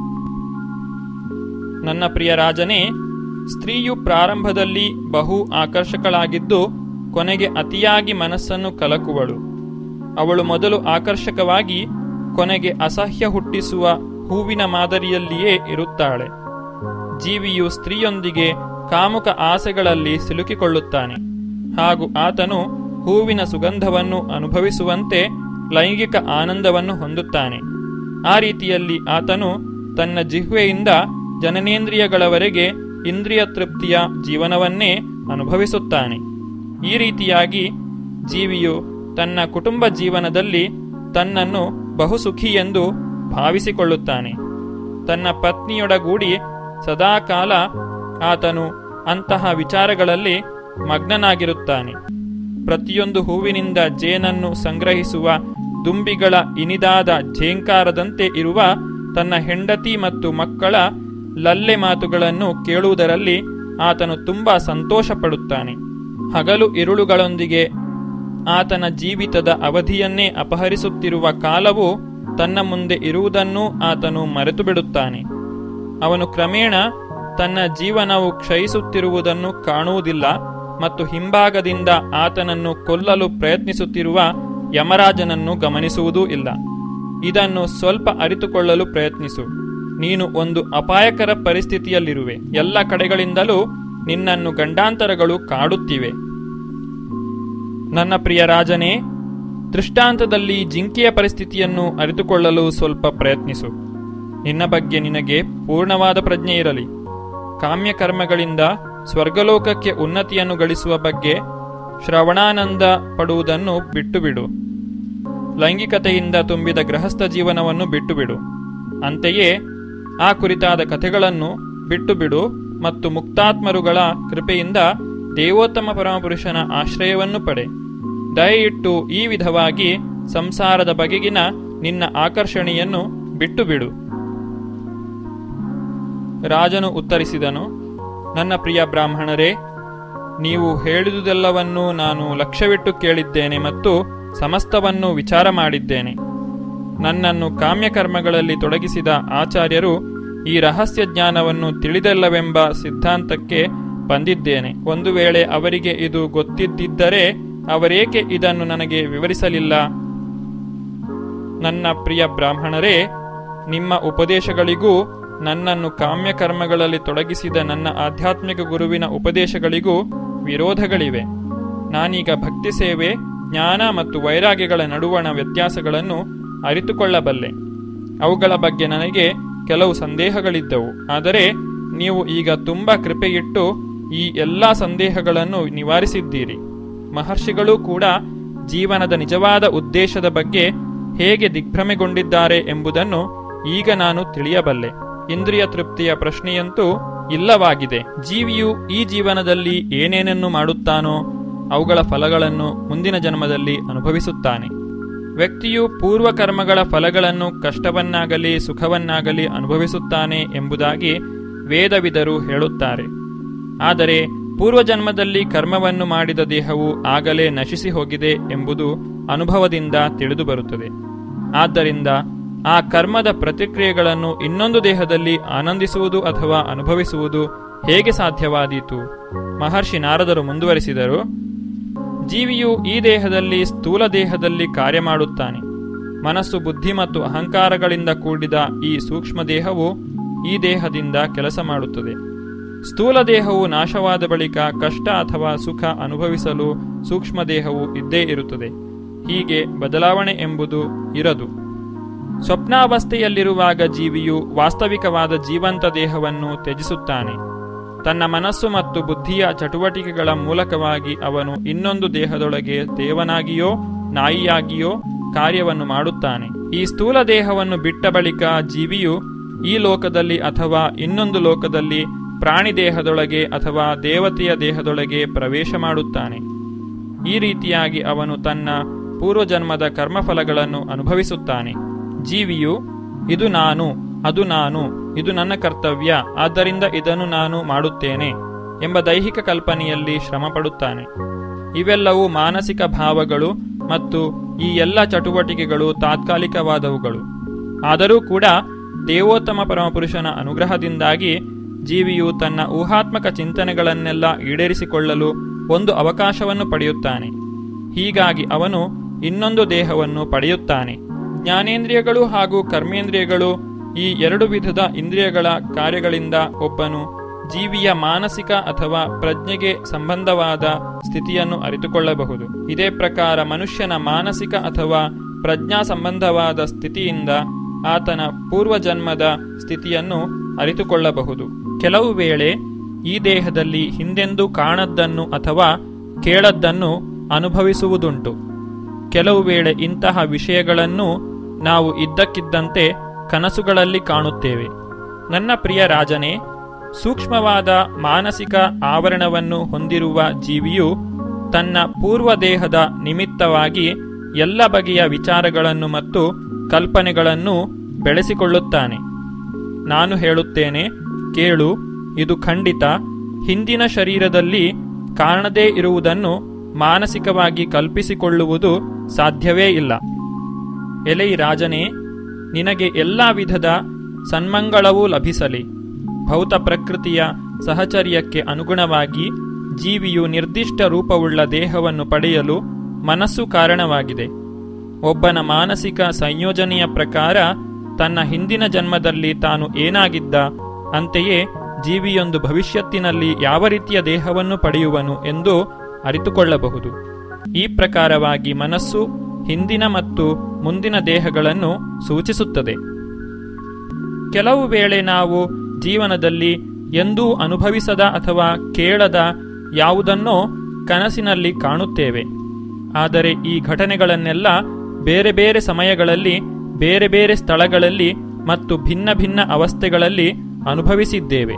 ನನ್ನ ಪ್ರಿಯ ರಾಜನೇ ಸ್ತ್ರೀಯು ಪ್ರಾರಂಭದಲ್ಲಿ ಬಹು ಆಕರ್ಷಕಳಾಗಿದ್ದು ಕೊನೆಗೆ ಅತಿಯಾಗಿ ಮನಸ್ಸನ್ನು ಕಲಕುವಳು ಅವಳು ಮೊದಲು ಆಕರ್ಷಕವಾಗಿ ಕೊನೆಗೆ ಅಸಹ್ಯ ಹುಟ್ಟಿಸುವ ಹೂವಿನ ಮಾದರಿಯಲ್ಲಿಯೇ ಇರುತ್ತಾಳೆ ಜೀವಿಯು ಸ್ತ್ರೀಯೊಂದಿಗೆ ಕಾಮುಕ ಆಸೆಗಳಲ್ಲಿ ಸಿಲುಕಿಕೊಳ್ಳುತ್ತಾನೆ ಹಾಗೂ ಆತನು ಹೂವಿನ ಸುಗಂಧವನ್ನು ಅನುಭವಿಸುವಂತೆ ಲೈಂಗಿಕ ಆನಂದವನ್ನು ಹೊಂದುತ್ತಾನೆ ಆ ರೀತಿಯಲ್ಲಿ ಆತನು ತನ್ನ ಜಿಹ್ವೆಯಿಂದ ಜನನೇಂದ್ರಿಯಗಳವರೆಗೆ ಇಂದ್ರಿಯ ತೃಪ್ತಿಯ ಜೀವನವನ್ನೇ ಅನುಭವಿಸುತ್ತಾನೆ ಈ ರೀತಿಯಾಗಿ ಜೀವಿಯು ತನ್ನ ಕುಟುಂಬ ಜೀವನದಲ್ಲಿ ತನ್ನನ್ನು ಬಹುಸುಖಿ ಎಂದು ಭಾವಿಸಿಕೊಳ್ಳುತ್ತಾನೆ ತನ್ನ ಪತ್ನಿಯೊಡಗೂಡಿ ಸದಾಕಾಲ ಆತನು ಅಂತಹ ವಿಚಾರಗಳಲ್ಲಿ ಮಗ್ನನಾಗಿರುತ್ತಾನೆ ಪ್ರತಿಯೊಂದು ಹೂವಿನಿಂದ ಜೇನನ್ನು ಸಂಗ್ರಹಿಸುವ ದುಂಬಿಗಳ ಇನಿದಾದ ಝೇಂಕಾರದಂತೆ ಇರುವ ತನ್ನ ಹೆಂಡತಿ ಮತ್ತು ಮಕ್ಕಳ ಲಲ್ಲೆ ಮಾತುಗಳನ್ನು ಕೇಳುವುದರಲ್ಲಿ ಆತನು ತುಂಬಾ ಸಂತೋಷ ಪಡುತ್ತಾನೆ ಹಗಲು ಇರುಳುಗಳೊಂದಿಗೆ ಆತನ ಜೀವಿತದ ಅವಧಿಯನ್ನೇ ಅಪಹರಿಸುತ್ತಿರುವ ಕಾಲವು ತನ್ನ ಮುಂದೆ ಇರುವುದನ್ನೂ ಆತನು ಮರೆತು ಬಿಡುತ್ತಾನೆ ಅವನು ಕ್ರಮೇಣ ತನ್ನ ಜೀವನವು ಕ್ಷಯಿಸುತ್ತಿರುವುದನ್ನು ಕಾಣುವುದಿಲ್ಲ ಮತ್ತು ಹಿಂಭಾಗದಿಂದ ಆತನನ್ನು ಕೊಲ್ಲಲು ಪ್ರಯತ್ನಿಸುತ್ತಿರುವ ಯಮರಾಜನನ್ನು ಗಮನಿಸುವುದೂ ಇಲ್ಲ ಇದನ್ನು ಸ್ವಲ್ಪ ಅರಿತುಕೊಳ್ಳಲು ಪ್ರಯತ್ನಿಸು ನೀನು ಒಂದು ಅಪಾಯಕರ ಪರಿಸ್ಥಿತಿಯಲ್ಲಿರುವೆ ಎಲ್ಲ ಕಡೆಗಳಿಂದಲೂ ನಿನ್ನನ್ನು ಗಂಡಾಂತರಗಳು ಕಾಡುತ್ತಿವೆ ನನ್ನ ಪ್ರಿಯ ರಾಜನೇ ದೃಷ್ಟಾಂತದಲ್ಲಿ ಜಿಂಕೆಯ ಪರಿಸ್ಥಿತಿಯನ್ನು ಅರಿತುಕೊಳ್ಳಲು ಸ್ವಲ್ಪ ಪ್ರಯತ್ನಿಸು ನಿನ್ನ ಬಗ್ಗೆ ನಿನಗೆ ಪೂರ್ಣವಾದ ಪ್ರಜ್ಞೆ ಇರಲಿ ಕಾಮ್ಯಕರ್ಮಗಳಿಂದ ಸ್ವರ್ಗಲೋಕಕ್ಕೆ ಉನ್ನತಿಯನ್ನು ಗಳಿಸುವ ಬಗ್ಗೆ ಶ್ರವಣಾನಂದ ಪಡುವುದನ್ನು ಬಿಟ್ಟುಬಿಡು ಲೈಂಗಿಕತೆಯಿಂದ ತುಂಬಿದ ಗೃಹಸ್ಥ ಜೀವನವನ್ನು ಬಿಟ್ಟುಬಿಡು ಅಂತೆಯೇ ಆ ಕುರಿತಾದ ಕಥೆಗಳನ್ನು ಬಿಟ್ಟುಬಿಡು ಮತ್ತು ಮುಕ್ತಾತ್ಮರುಗಳ ಕೃಪೆಯಿಂದ ದೇವೋತ್ತಮ ಪರಮಪುರುಷನ ಆಶ್ರಯವನ್ನು ಪಡೆ ದಯೆಯಿಟ್ಟು ಈ ವಿಧವಾಗಿ ಸಂಸಾರದ ಬಗೆಗಿನ ನಿನ್ನ ಆಕರ್ಷಣೆಯನ್ನು ಬಿಟ್ಟುಬಿಡು ರಾಜನು ಉತ್ತರಿಸಿದನು ನನ್ನ ಪ್ರಿಯ ಬ್ರಾಹ್ಮಣರೇ ನೀವು ಹೇಳಿದುದೆಲ್ಲವನ್ನೂ ನಾನು ಲಕ್ಷ್ಯವಿಟ್ಟು ಕೇಳಿದ್ದೇನೆ ಮತ್ತು ಸಮಸ್ತವನ್ನು ವಿಚಾರ ಮಾಡಿದ್ದೇನೆ ನನ್ನನ್ನು ಕಾಮ್ಯಕರ್ಮಗಳಲ್ಲಿ ತೊಡಗಿಸಿದ ಆಚಾರ್ಯರು ಈ ರಹಸ್ಯ ಜ್ಞಾನವನ್ನು ತಿಳಿದಲ್ಲವೆಂಬ ಸಿದ್ಧಾಂತಕ್ಕೆ ಬಂದಿದ್ದೇನೆ ಒಂದು ವೇಳೆ ಅವರಿಗೆ ಇದು ಗೊತ್ತಿದ್ದಿದ್ದರೆ ಅವರೇಕೆ ಇದನ್ನು ನನಗೆ ವಿವರಿಸಲಿಲ್ಲ ನನ್ನ ಪ್ರಿಯ ಬ್ರಾಹ್ಮಣರೇ ನಿಮ್ಮ ಉಪದೇಶಗಳಿಗೂ ನನ್ನನ್ನು ಕಾಮ್ಯಕರ್ಮಗಳಲ್ಲಿ ತೊಡಗಿಸಿದ ನನ್ನ ಆಧ್ಯಾತ್ಮಿಕ ಗುರುವಿನ ಉಪದೇಶಗಳಿಗೂ ವಿರೋಧಗಳಿವೆ ನಾನೀಗ ಭಕ್ತಿ ಸೇವೆ ಜ್ಞಾನ ಮತ್ತು ವೈರಾಗ್ಯಗಳ ನಡುವಣ ವ್ಯತ್ಯಾಸಗಳನ್ನು ಅರಿತುಕೊಳ್ಳಬಲ್ಲೆ ಅವುಗಳ ಬಗ್ಗೆ ನನಗೆ ಕೆಲವು ಸಂದೇಹಗಳಿದ್ದವು ಆದರೆ ನೀವು ಈಗ ತುಂಬಾ ಕೃಪೆಯಿಟ್ಟು ಈ ಎಲ್ಲ ಸಂದೇಹಗಳನ್ನು ನಿವಾರಿಸಿದ್ದೀರಿ ಮಹರ್ಷಿಗಳೂ ಕೂಡ ಜೀವನದ ನಿಜವಾದ ಉದ್ದೇಶದ ಬಗ್ಗೆ ಹೇಗೆ ದಿಗ್ಭ್ರಮೆಗೊಂಡಿದ್ದಾರೆ ಎಂಬುದನ್ನು ಈಗ ನಾನು ತಿಳಿಯಬಲ್ಲೆ ಇಂದ್ರಿಯ ತೃಪ್ತಿಯ ಪ್ರಶ್ನೆಯಂತೂ ಇಲ್ಲವಾಗಿದೆ ಜೀವಿಯು ಈ ಜೀವನದಲ್ಲಿ ಏನೇನನ್ನು ಮಾಡುತ್ತಾನೋ ಅವುಗಳ ಫಲಗಳನ್ನು ಮುಂದಿನ ಜನ್ಮದಲ್ಲಿ ಅನುಭವಿಸುತ್ತಾನೆ ವ್ಯಕ್ತಿಯು ಪೂರ್ವ ಕರ್ಮಗಳ ಫಲಗಳನ್ನು ಕಷ್ಟವನ್ನಾಗಲಿ ಸುಖವನ್ನಾಗಲಿ ಅನುಭವಿಸುತ್ತಾನೆ ಎಂಬುದಾಗಿ ವೇದವಿದರು ಹೇಳುತ್ತಾರೆ ಆದರೆ ಪೂರ್ವಜನ್ಮದಲ್ಲಿ ಕರ್ಮವನ್ನು ಮಾಡಿದ ದೇಹವು ಆಗಲೇ ನಶಿಸಿ ಹೋಗಿದೆ ಎಂಬುದು ಅನುಭವದಿಂದ ತಿಳಿದುಬರುತ್ತದೆ ಆದ್ದರಿಂದ ಆ ಕರ್ಮದ ಪ್ರತಿಕ್ರಿಯೆಗಳನ್ನು ಇನ್ನೊಂದು ದೇಹದಲ್ಲಿ ಆನಂದಿಸುವುದು ಅಥವಾ ಅನುಭವಿಸುವುದು ಹೇಗೆ ಸಾಧ್ಯವಾದೀತು ಮಹರ್ಷಿ ನಾರದರು ಮುಂದುವರಿಸಿದರು ಜೀವಿಯು ಈ ದೇಹದಲ್ಲಿ ಸ್ಥೂಲ ದೇಹದಲ್ಲಿ ಕಾರ್ಯ ಮಾಡುತ್ತಾನೆ ಮನಸ್ಸು ಬುದ್ಧಿ ಮತ್ತು ಅಹಂಕಾರಗಳಿಂದ ಕೂಡಿದ ಈ ಸೂಕ್ಷ್ಮ ದೇಹವು ಈ ದೇಹದಿಂದ ಕೆಲಸ ಮಾಡುತ್ತದೆ ಸ್ಥೂಲ ದೇಹವು ನಾಶವಾದ ಬಳಿಕ ಕಷ್ಟ ಅಥವಾ ಸುಖ ಅನುಭವಿಸಲು ಸೂಕ್ಷ್ಮ ದೇಹವು ಇದ್ದೇ ಇರುತ್ತದೆ ಹೀಗೆ ಬದಲಾವಣೆ ಎಂಬುದು ಇರದು ಸ್ವಪ್ನಾವಸ್ಥೆಯಲ್ಲಿರುವಾಗ ಜೀವಿಯು ವಾಸ್ತವಿಕವಾದ ಜೀವಂತ ದೇಹವನ್ನು ತ್ಯಜಿಸುತ್ತಾನೆ ತನ್ನ ಮನಸ್ಸು ಮತ್ತು ಬುದ್ಧಿಯ ಚಟುವಟಿಕೆಗಳ ಮೂಲಕವಾಗಿ ಅವನು ಇನ್ನೊಂದು ದೇಹದೊಳಗೆ ದೇವನಾಗಿಯೋ ನಾಯಿಯಾಗಿಯೋ ಕಾರ್ಯವನ್ನು ಮಾಡುತ್ತಾನೆ ಈ ಸ್ಥೂಲ ದೇಹವನ್ನು ಬಿಟ್ಟ ಬಳಿಕ ಜೀವಿಯು ಈ ಲೋಕದಲ್ಲಿ ಅಥವಾ ಇನ್ನೊಂದು ಲೋಕದಲ್ಲಿ ಪ್ರಾಣಿ ದೇಹದೊಳಗೆ ಅಥವಾ ದೇವತೆಯ ದೇಹದೊಳಗೆ ಪ್ರವೇಶ ಮಾಡುತ್ತಾನೆ ಈ ರೀತಿಯಾಗಿ ಅವನು ತನ್ನ ಪೂರ್ವಜನ್ಮದ ಕರ್ಮಫಲಗಳನ್ನು ಅನುಭವಿಸುತ್ತಾನೆ ಜೀವಿಯು ಇದು ನಾನು ಅದು ನಾನು ಇದು ನನ್ನ ಕರ್ತವ್ಯ ಆದ್ದರಿಂದ ಇದನ್ನು ನಾನು ಮಾಡುತ್ತೇನೆ ಎಂಬ ದೈಹಿಕ ಕಲ್ಪನೆಯಲ್ಲಿ ಶ್ರಮಪಡುತ್ತಾನೆ ಇವೆಲ್ಲವೂ ಮಾನಸಿಕ ಭಾವಗಳು ಮತ್ತು ಈ ಎಲ್ಲ ಚಟುವಟಿಕೆಗಳು ತಾತ್ಕಾಲಿಕವಾದವುಗಳು ಆದರೂ ಕೂಡ ದೇವೋತ್ತಮ ಪರಮಪುರುಷನ ಅನುಗ್ರಹದಿಂದಾಗಿ ಜೀವಿಯು ತನ್ನ ಊಹಾತ್ಮಕ ಚಿಂತನೆಗಳನ್ನೆಲ್ಲ ಈಡೇರಿಸಿಕೊಳ್ಳಲು ಒಂದು ಅವಕಾಶವನ್ನು ಪಡೆಯುತ್ತಾನೆ ಹೀಗಾಗಿ ಅವನು ಇನ್ನೊಂದು ದೇಹವನ್ನು ಪಡೆಯುತ್ತಾನೆ ಜ್ಞಾನೇಂದ್ರಿಯಗಳು ಹಾಗೂ ಕರ್ಮೇಂದ್ರಿಯಗಳು ಈ ಎರಡು ವಿಧದ ಇಂದ್ರಿಯಗಳ ಕಾರ್ಯಗಳಿಂದ ಒಬ್ಬನು ಜೀವಿಯ ಮಾನಸಿಕ ಅಥವಾ ಪ್ರಜ್ಞೆಗೆ ಸಂಬಂಧವಾದ ಸ್ಥಿತಿಯನ್ನು ಅರಿತುಕೊಳ್ಳಬಹುದು ಇದೇ ಪ್ರಕಾರ ಮನುಷ್ಯನ ಮಾನಸಿಕ ಅಥವಾ ಪ್ರಜ್ಞಾ ಸಂಬಂಧವಾದ ಸ್ಥಿತಿಯಿಂದ ಆತನ ಪೂರ್ವಜನ್ಮದ ಸ್ಥಿತಿಯನ್ನು ಅರಿತುಕೊಳ್ಳಬಹುದು ಕೆಲವು ವೇಳೆ ಈ ದೇಹದಲ್ಲಿ ಹಿಂದೆಂದೂ ಕಾಣದ್ದನ್ನು ಅಥವಾ ಕೇಳದ್ದನ್ನು ಅನುಭವಿಸುವುದುಂಟು ಕೆಲವು ವೇಳೆ ಇಂತಹ ವಿಷಯಗಳನ್ನು ನಾವು ಇದ್ದಕ್ಕಿದ್ದಂತೆ ಕನಸುಗಳಲ್ಲಿ ಕಾಣುತ್ತೇವೆ ನನ್ನ ಪ್ರಿಯ ರಾಜನೇ ಸೂಕ್ಷ್ಮವಾದ ಮಾನಸಿಕ ಆವರಣವನ್ನು ಹೊಂದಿರುವ ಜೀವಿಯು ತನ್ನ ಪೂರ್ವ ದೇಹದ ನಿಮಿತ್ತವಾಗಿ ಎಲ್ಲ ಬಗೆಯ ವಿಚಾರಗಳನ್ನು ಮತ್ತು ಕಲ್ಪನೆಗಳನ್ನು ಬೆಳೆಸಿಕೊಳ್ಳುತ್ತಾನೆ ನಾನು ಹೇಳುತ್ತೇನೆ ಕೇಳು ಇದು ಖಂಡಿತ ಹಿಂದಿನ ಶರೀರದಲ್ಲಿ ಕಾಣದೇ ಇರುವುದನ್ನು ಮಾನಸಿಕವಾಗಿ ಕಲ್ಪಿಸಿಕೊಳ್ಳುವುದು ಸಾಧ್ಯವೇ ಇಲ್ಲ ಎಲೈ ರಾಜನೇ ನಿನಗೆ ಎಲ್ಲ ವಿಧದ ಸನ್ಮಂಗಳವೂ ಲಭಿಸಲಿ ಭೌತ ಪ್ರಕೃತಿಯ ಸಹಚರ್ಯಕ್ಕೆ ಅನುಗುಣವಾಗಿ ಜೀವಿಯು ನಿರ್ದಿಷ್ಟ ರೂಪವುಳ್ಳ ದೇಹವನ್ನು ಪಡೆಯಲು ಮನಸ್ಸು ಕಾರಣವಾಗಿದೆ ಒಬ್ಬನ ಮಾನಸಿಕ ಸಂಯೋಜನೆಯ ಪ್ರಕಾರ ತನ್ನ ಹಿಂದಿನ ಜನ್ಮದಲ್ಲಿ ತಾನು ಏನಾಗಿದ್ದ ಅಂತೆಯೇ ಜೀವಿಯೊಂದು ಭವಿಷ್ಯತ್ತಿನಲ್ಲಿ ಯಾವ ರೀತಿಯ ದೇಹವನ್ನು ಪಡೆಯುವನು ಎಂದು ಅರಿತುಕೊಳ್ಳಬಹುದು ಈ ಪ್ರಕಾರವಾಗಿ ಮನಸ್ಸು ಹಿಂದಿನ ಮತ್ತು ಮುಂದಿನ ದೇಹಗಳನ್ನು ಸೂಚಿಸುತ್ತದೆ ಕೆಲವು ವೇಳೆ ನಾವು ಜೀವನದಲ್ಲಿ ಎಂದೂ ಅನುಭವಿಸದ ಅಥವಾ ಕೇಳದ ಯಾವುದನ್ನೋ ಕನಸಿನಲ್ಲಿ ಕಾಣುತ್ತೇವೆ ಆದರೆ ಈ ಘಟನೆಗಳನ್ನೆಲ್ಲ ಬೇರೆ ಬೇರೆ ಸಮಯಗಳಲ್ಲಿ ಬೇರೆ ಬೇರೆ ಸ್ಥಳಗಳಲ್ಲಿ ಮತ್ತು ಭಿನ್ನ ಭಿನ್ನ ಅವಸ್ಥೆಗಳಲ್ಲಿ ಅನುಭವಿಸಿದ್ದೇವೆ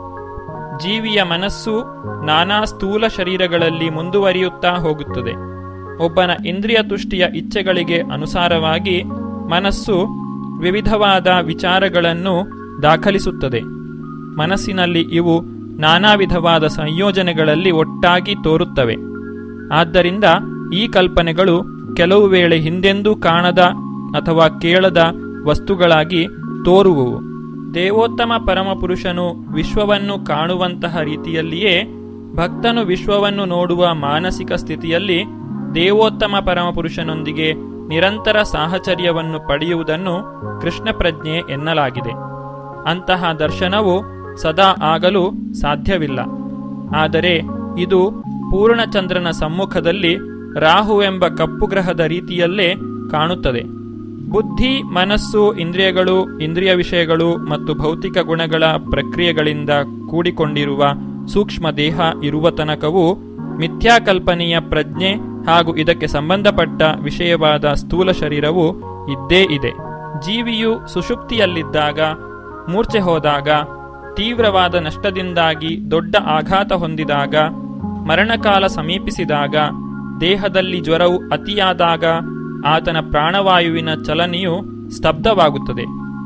ಜೀವಿಯ ಮನಸ್ಸು ನಾನಾ ಸ್ಥೂಲ ಶರೀರಗಳಲ್ಲಿ ಮುಂದುವರಿಯುತ್ತಾ ಹೋಗುತ್ತದೆ ಒಬ್ಬನ ಇಂದ್ರಿಯ ತುಷ್ಟಿಯ ಇಚ್ಛೆಗಳಿಗೆ ಅನುಸಾರವಾಗಿ ಮನಸ್ಸು ವಿವಿಧವಾದ ವಿಚಾರಗಳನ್ನು ದಾಖಲಿಸುತ್ತದೆ ಮನಸ್ಸಿನಲ್ಲಿ ಇವು ನಾನಾ ವಿಧವಾದ ಸಂಯೋಜನೆಗಳಲ್ಲಿ ಒಟ್ಟಾಗಿ ತೋರುತ್ತವೆ ಆದ್ದರಿಂದ ಈ ಕಲ್ಪನೆಗಳು ಕೆಲವು ವೇಳೆ ಹಿಂದೆಂದೂ ಕಾಣದ ಅಥವಾ ಕೇಳದ ವಸ್ತುಗಳಾಗಿ ತೋರುವುವು ದೇವೋತ್ತಮ ಪರಮಪುರುಷನು ವಿಶ್ವವನ್ನು ಕಾಣುವಂತಹ ರೀತಿಯಲ್ಲಿಯೇ ಭಕ್ತನು ವಿಶ್ವವನ್ನು ನೋಡುವ ಮಾನಸಿಕ ಸ್ಥಿತಿಯಲ್ಲಿ ದೇವೋತ್ತಮ ಪರಮಪುರುಷನೊಂದಿಗೆ ನಿರಂತರ ಸಾಹಚರ್ಯವನ್ನು ಪಡೆಯುವುದನ್ನು ಕೃಷ್ಣ ಪ್ರಜ್ಞೆ ಎನ್ನಲಾಗಿದೆ ಅಂತಹ ದರ್ಶನವು ಸದಾ ಆಗಲು ಸಾಧ್ಯವಿಲ್ಲ ಆದರೆ ಇದು ಪೂರ್ಣಚಂದ್ರನ ಸಮ್ಮುಖದಲ್ಲಿ ರಾಹುವೆಂಬ ಕಪ್ಪು ಗ್ರಹದ ರೀತಿಯಲ್ಲೇ ಕಾಣುತ್ತದೆ ಬುದ್ಧಿ ಮನಸ್ಸು ಇಂದ್ರಿಯಗಳು ಇಂದ್ರಿಯ ವಿಷಯಗಳು ಮತ್ತು ಭೌತಿಕ ಗುಣಗಳ ಪ್ರಕ್ರಿಯೆಗಳಿಂದ ಕೂಡಿಕೊಂಡಿರುವ ಸೂಕ್ಷ್ಮ ದೇಹ ಇರುವ ತನಕವೂ ಮಿಥ್ಯಾಕಲ್ಪನೆಯ ಪ್ರಜ್ಞೆ ಹಾಗೂ ಇದಕ್ಕೆ ಸಂಬಂಧಪಟ್ಟ ವಿಷಯವಾದ ಸ್ಥೂಲ ಶರೀರವು ಇದ್ದೇ ಇದೆ ಜೀವಿಯು ಸುಷುಪ್ತಿಯಲ್ಲಿದ್ದಾಗ ಮೂರ್ಛೆ ಹೋದಾಗ ತೀವ್ರವಾದ ನಷ್ಟದಿಂದಾಗಿ ದೊಡ್ಡ ಆಘಾತ ಹೊಂದಿದಾಗ ಮರಣಕಾಲ ಸಮೀಪಿಸಿದಾಗ ದೇಹದಲ್ಲಿ ಜ್ವರವು ಅತಿಯಾದಾಗ ಆತನ ಪ್ರಾಣವಾಯುವಿನ ಚಲನೆಯು ಸ್ತಬ್ಧವಾಗುತ್ತದೆ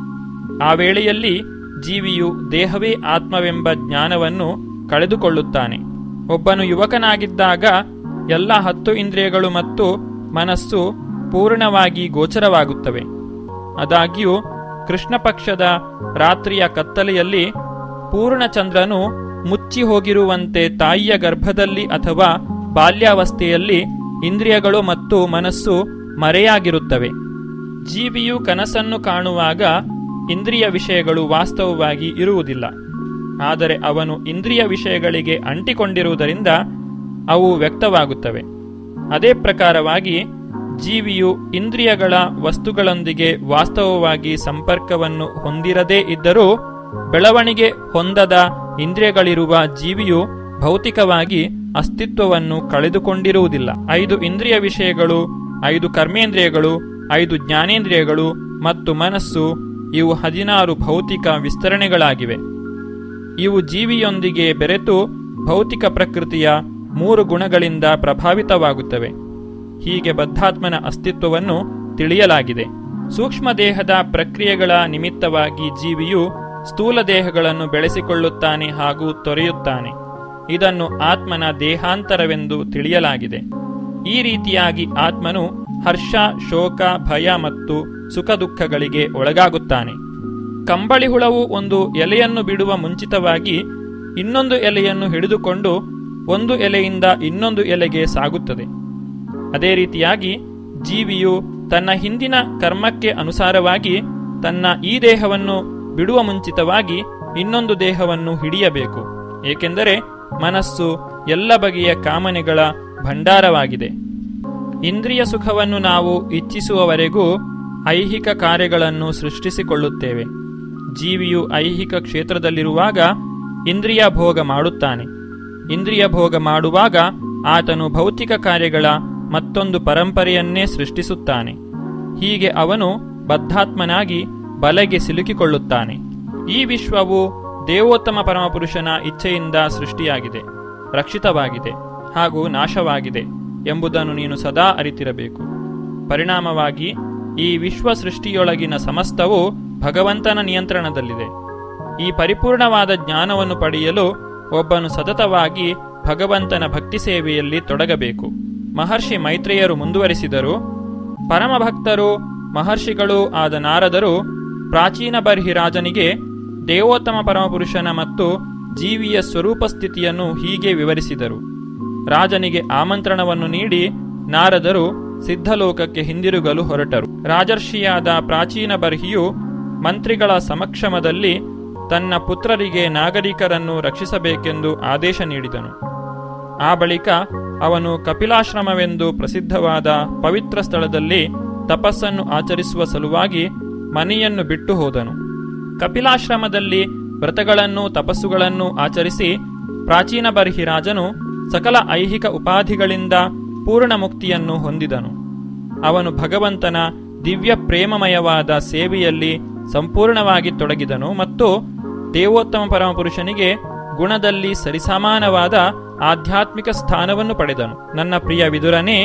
ಆ ವೇಳೆಯಲ್ಲಿ ಜೀವಿಯು ದೇಹವೇ ಆತ್ಮವೆಂಬ ಜ್ಞಾನವನ್ನು ಕಳೆದುಕೊಳ್ಳುತ್ತಾನೆ ಒಬ್ಬನು ಯುವಕನಾಗಿದ್ದಾಗ ಎಲ್ಲ ಹತ್ತು ಇಂದ್ರಿಯಗಳು ಮತ್ತು ಮನಸ್ಸು ಪೂರ್ಣವಾಗಿ ಗೋಚರವಾಗುತ್ತವೆ ಆದಾಗ್ಯೂ ಕೃಷ್ಣ ಪಕ್ಷದ ರಾತ್ರಿಯ ಕತ್ತಲೆಯಲ್ಲಿ ಪೂರ್ಣಚಂದ್ರನು ಮುಚ್ಚಿ ಹೋಗಿರುವಂತೆ ತಾಯಿಯ ಗರ್ಭದಲ್ಲಿ ಅಥವಾ ಬಾಲ್ಯಾವಸ್ಥೆಯಲ್ಲಿ ಇಂದ್ರಿಯಗಳು ಮತ್ತು ಮನಸ್ಸು ಮರೆಯಾಗಿರುತ್ತವೆ ಜೀವಿಯು ಕನಸನ್ನು ಕಾಣುವಾಗ ಇಂದ್ರಿಯ ವಿಷಯಗಳು ವಾಸ್ತವವಾಗಿ ಇರುವುದಿಲ್ಲ ಆದರೆ ಅವನು ಇಂದ್ರಿಯ ವಿಷಯಗಳಿಗೆ ಅಂಟಿಕೊಂಡಿರುವುದರಿಂದ ಅವು ವ್ಯಕ್ತವಾಗುತ್ತವೆ ಅದೇ ಪ್ರಕಾರವಾಗಿ ಜೀವಿಯು ಇಂದ್ರಿಯಗಳ ವಸ್ತುಗಳೊಂದಿಗೆ ವಾಸ್ತವವಾಗಿ ಸಂಪರ್ಕವನ್ನು ಹೊಂದಿರದೇ ಇದ್ದರೂ ಬೆಳವಣಿಗೆ ಹೊಂದದ ಇಂದ್ರಿಯಗಳಿರುವ ಜೀವಿಯು ಭೌತಿಕವಾಗಿ ಅಸ್ತಿತ್ವವನ್ನು ಕಳೆದುಕೊಂಡಿರುವುದಿಲ್ಲ ಐದು ಇಂದ್ರಿಯ ವಿಷಯಗಳು ಐದು ಕರ್ಮೇಂದ್ರಿಯಗಳು ಐದು ಜ್ಞಾನೇಂದ್ರಿಯಗಳು ಮತ್ತು ಮನಸ್ಸು ಇವು ಹದಿನಾರು ಭೌತಿಕ ವಿಸ್ತರಣೆಗಳಾಗಿವೆ ಇವು ಜೀವಿಯೊಂದಿಗೆ ಬೆರೆತು ಭೌತಿಕ ಪ್ರಕೃತಿಯ ಮೂರು ಗುಣಗಳಿಂದ ಪ್ರಭಾವಿತವಾಗುತ್ತವೆ ಹೀಗೆ ಬದ್ಧಾತ್ಮನ ಅಸ್ತಿತ್ವವನ್ನು ತಿಳಿಯಲಾಗಿದೆ ಸೂಕ್ಷ್ಮ ದೇಹದ ಪ್ರಕ್ರಿಯೆಗಳ ನಿಮಿತ್ತವಾಗಿ ಜೀವಿಯು ಸ್ಥೂಲ ದೇಹಗಳನ್ನು ಬೆಳೆಸಿಕೊಳ್ಳುತ್ತಾನೆ ಹಾಗೂ ತೊರೆಯುತ್ತಾನೆ ಇದನ್ನು ಆತ್ಮನ ದೇಹಾಂತರವೆಂದು ತಿಳಿಯಲಾಗಿದೆ ಈ ರೀತಿಯಾಗಿ ಆತ್ಮನು ಹರ್ಷ ಶೋಕ ಭಯ ಮತ್ತು ಸುಖ ದುಃಖಗಳಿಗೆ ಒಳಗಾಗುತ್ತಾನೆ ಕಂಬಳಿ ಹುಳವು ಒಂದು ಎಲೆಯನ್ನು ಬಿಡುವ ಮುಂಚಿತವಾಗಿ ಇನ್ನೊಂದು ಎಲೆಯನ್ನು ಹಿಡಿದುಕೊಂಡು ಒಂದು ಎಲೆಯಿಂದ ಇನ್ನೊಂದು ಎಲೆಗೆ ಸಾಗುತ್ತದೆ ಅದೇ ರೀತಿಯಾಗಿ ಜೀವಿಯು ತನ್ನ ಹಿಂದಿನ ಕರ್ಮಕ್ಕೆ ಅನುಸಾರವಾಗಿ ತನ್ನ ಈ ದೇಹವನ್ನು ಬಿಡುವ ಮುಂಚಿತವಾಗಿ ಇನ್ನೊಂದು ದೇಹವನ್ನು ಹಿಡಿಯಬೇಕು ಏಕೆಂದರೆ ಮನಸ್ಸು ಎಲ್ಲ ಬಗೆಯ ಕಾಮನೆಗಳ ಭಂಡಾರವಾಗಿದೆ ಇಂದ್ರಿಯ ಸುಖವನ್ನು ನಾವು ಇಚ್ಛಿಸುವವರೆಗೂ ಐಹಿಕ ಕಾರ್ಯಗಳನ್ನು ಸೃಷ್ಟಿಸಿಕೊಳ್ಳುತ್ತೇವೆ ಜೀವಿಯು ಐಹಿಕ ಕ್ಷೇತ್ರದಲ್ಲಿರುವಾಗ ಇಂದ್ರಿಯ ಭೋಗ ಮಾಡುತ್ತಾನೆ ಇಂದ್ರಿಯ ಭೋಗ ಮಾಡುವಾಗ ಆತನು ಭೌತಿಕ ಕಾರ್ಯಗಳ ಮತ್ತೊಂದು ಪರಂಪರೆಯನ್ನೇ ಸೃಷ್ಟಿಸುತ್ತಾನೆ ಹೀಗೆ ಅವನು ಬದ್ಧಾತ್ಮನಾಗಿ ಬಲೆಗೆ ಸಿಲುಕಿಕೊಳ್ಳುತ್ತಾನೆ ಈ ವಿಶ್ವವು ದೇವೋತ್ತಮ ಪರಮಪುರುಷನ ಇಚ್ಛೆಯಿಂದ ಸೃಷ್ಟಿಯಾಗಿದೆ ರಕ್ಷಿತವಾಗಿದೆ ಹಾಗೂ ನಾಶವಾಗಿದೆ ಎಂಬುದನ್ನು ನೀನು ಸದಾ ಅರಿತಿರಬೇಕು ಪರಿಣಾಮವಾಗಿ ಈ ವಿಶ್ವ ಸೃಷ್ಟಿಯೊಳಗಿನ ಸಮಸ್ತವು ಭಗವಂತನ ನಿಯಂತ್ರಣದಲ್ಲಿದೆ ಈ ಪರಿಪೂರ್ಣವಾದ ಜ್ಞಾನವನ್ನು ಪಡೆಯಲು ಒಬ್ಬನು ಸತತವಾಗಿ ಭಗವಂತನ ಭಕ್ತಿ ಸೇವೆಯಲ್ಲಿ ತೊಡಗಬೇಕು ಮಹರ್ಷಿ ಮೈತ್ರೇಯರು ಮುಂದುವರಿಸಿದರು ಪರಮಭಕ್ತರು ಮಹರ್ಷಿಗಳೂ ಆದ ನಾರದರು ಪ್ರಾಚೀನ ಬರ್ಹಿ ರಾಜನಿಗೆ ದೇವೋತ್ತಮ ಪರಮಪುರುಷನ ಮತ್ತು ಜೀವಿಯ ಸ್ವರೂಪ ಸ್ಥಿತಿಯನ್ನು ಹೀಗೆ ವಿವರಿಸಿದರು ರಾಜನಿಗೆ ಆಮಂತ್ರಣವನ್ನು ನೀಡಿ ನಾರದರು ಸಿದ್ಧಲೋಕಕ್ಕೆ ಹಿಂದಿರುಗಲು ಹೊರಟರು ರಾಜರ್ಷಿಯಾದ ಪ್ರಾಚೀನ ಬರ್ಹಿಯು ಮಂತ್ರಿಗಳ ಸಮಕ್ಷಮದಲ್ಲಿ ತನ್ನ ಪುತ್ರರಿಗೆ ನಾಗರಿಕರನ್ನು ರಕ್ಷಿಸಬೇಕೆಂದು ಆದೇಶ ನೀಡಿದನು ಆ ಬಳಿಕ ಅವನು ಕಪಿಲಾಶ್ರಮವೆಂದು ಪ್ರಸಿದ್ಧವಾದ ಪವಿತ್ರ ಸ್ಥಳದಲ್ಲಿ ತಪಸ್ಸನ್ನು ಆಚರಿಸುವ ಸಲುವಾಗಿ ಮನೆಯನ್ನು ಬಿಟ್ಟು ಹೋದನು ಕಪಿಲಾಶ್ರಮದಲ್ಲಿ ವ್ರತಗಳನ್ನು ತಪಸ್ಸುಗಳನ್ನು ಆಚರಿಸಿ ಪ್ರಾಚೀನ ಬರ್ಹಿ ರಾಜನು ಸಕಲ ಐಹಿಕ ಉಪಾಧಿಗಳಿಂದ ಪೂರ್ಣ ಮುಕ್ತಿಯನ್ನು ಹೊಂದಿದನು ಅವನು ಭಗವಂತನ ದಿವ್ಯ ಪ್ರೇಮಮಯವಾದ ಸೇವೆಯಲ್ಲಿ ಸಂಪೂರ್ಣವಾಗಿ ತೊಡಗಿದನು ಮತ್ತು ದೇವೋತ್ತಮ ಪರಮಪುರುಷನಿಗೆ ಗುಣದಲ್ಲಿ ಸರಿಸಮಾನವಾದ ಆಧ್ಯಾತ್ಮಿಕ ಸ್ಥಾನವನ್ನು ಪಡೆದನು ನನ್ನ ಪ್ರಿಯ ವಿದುರನೇ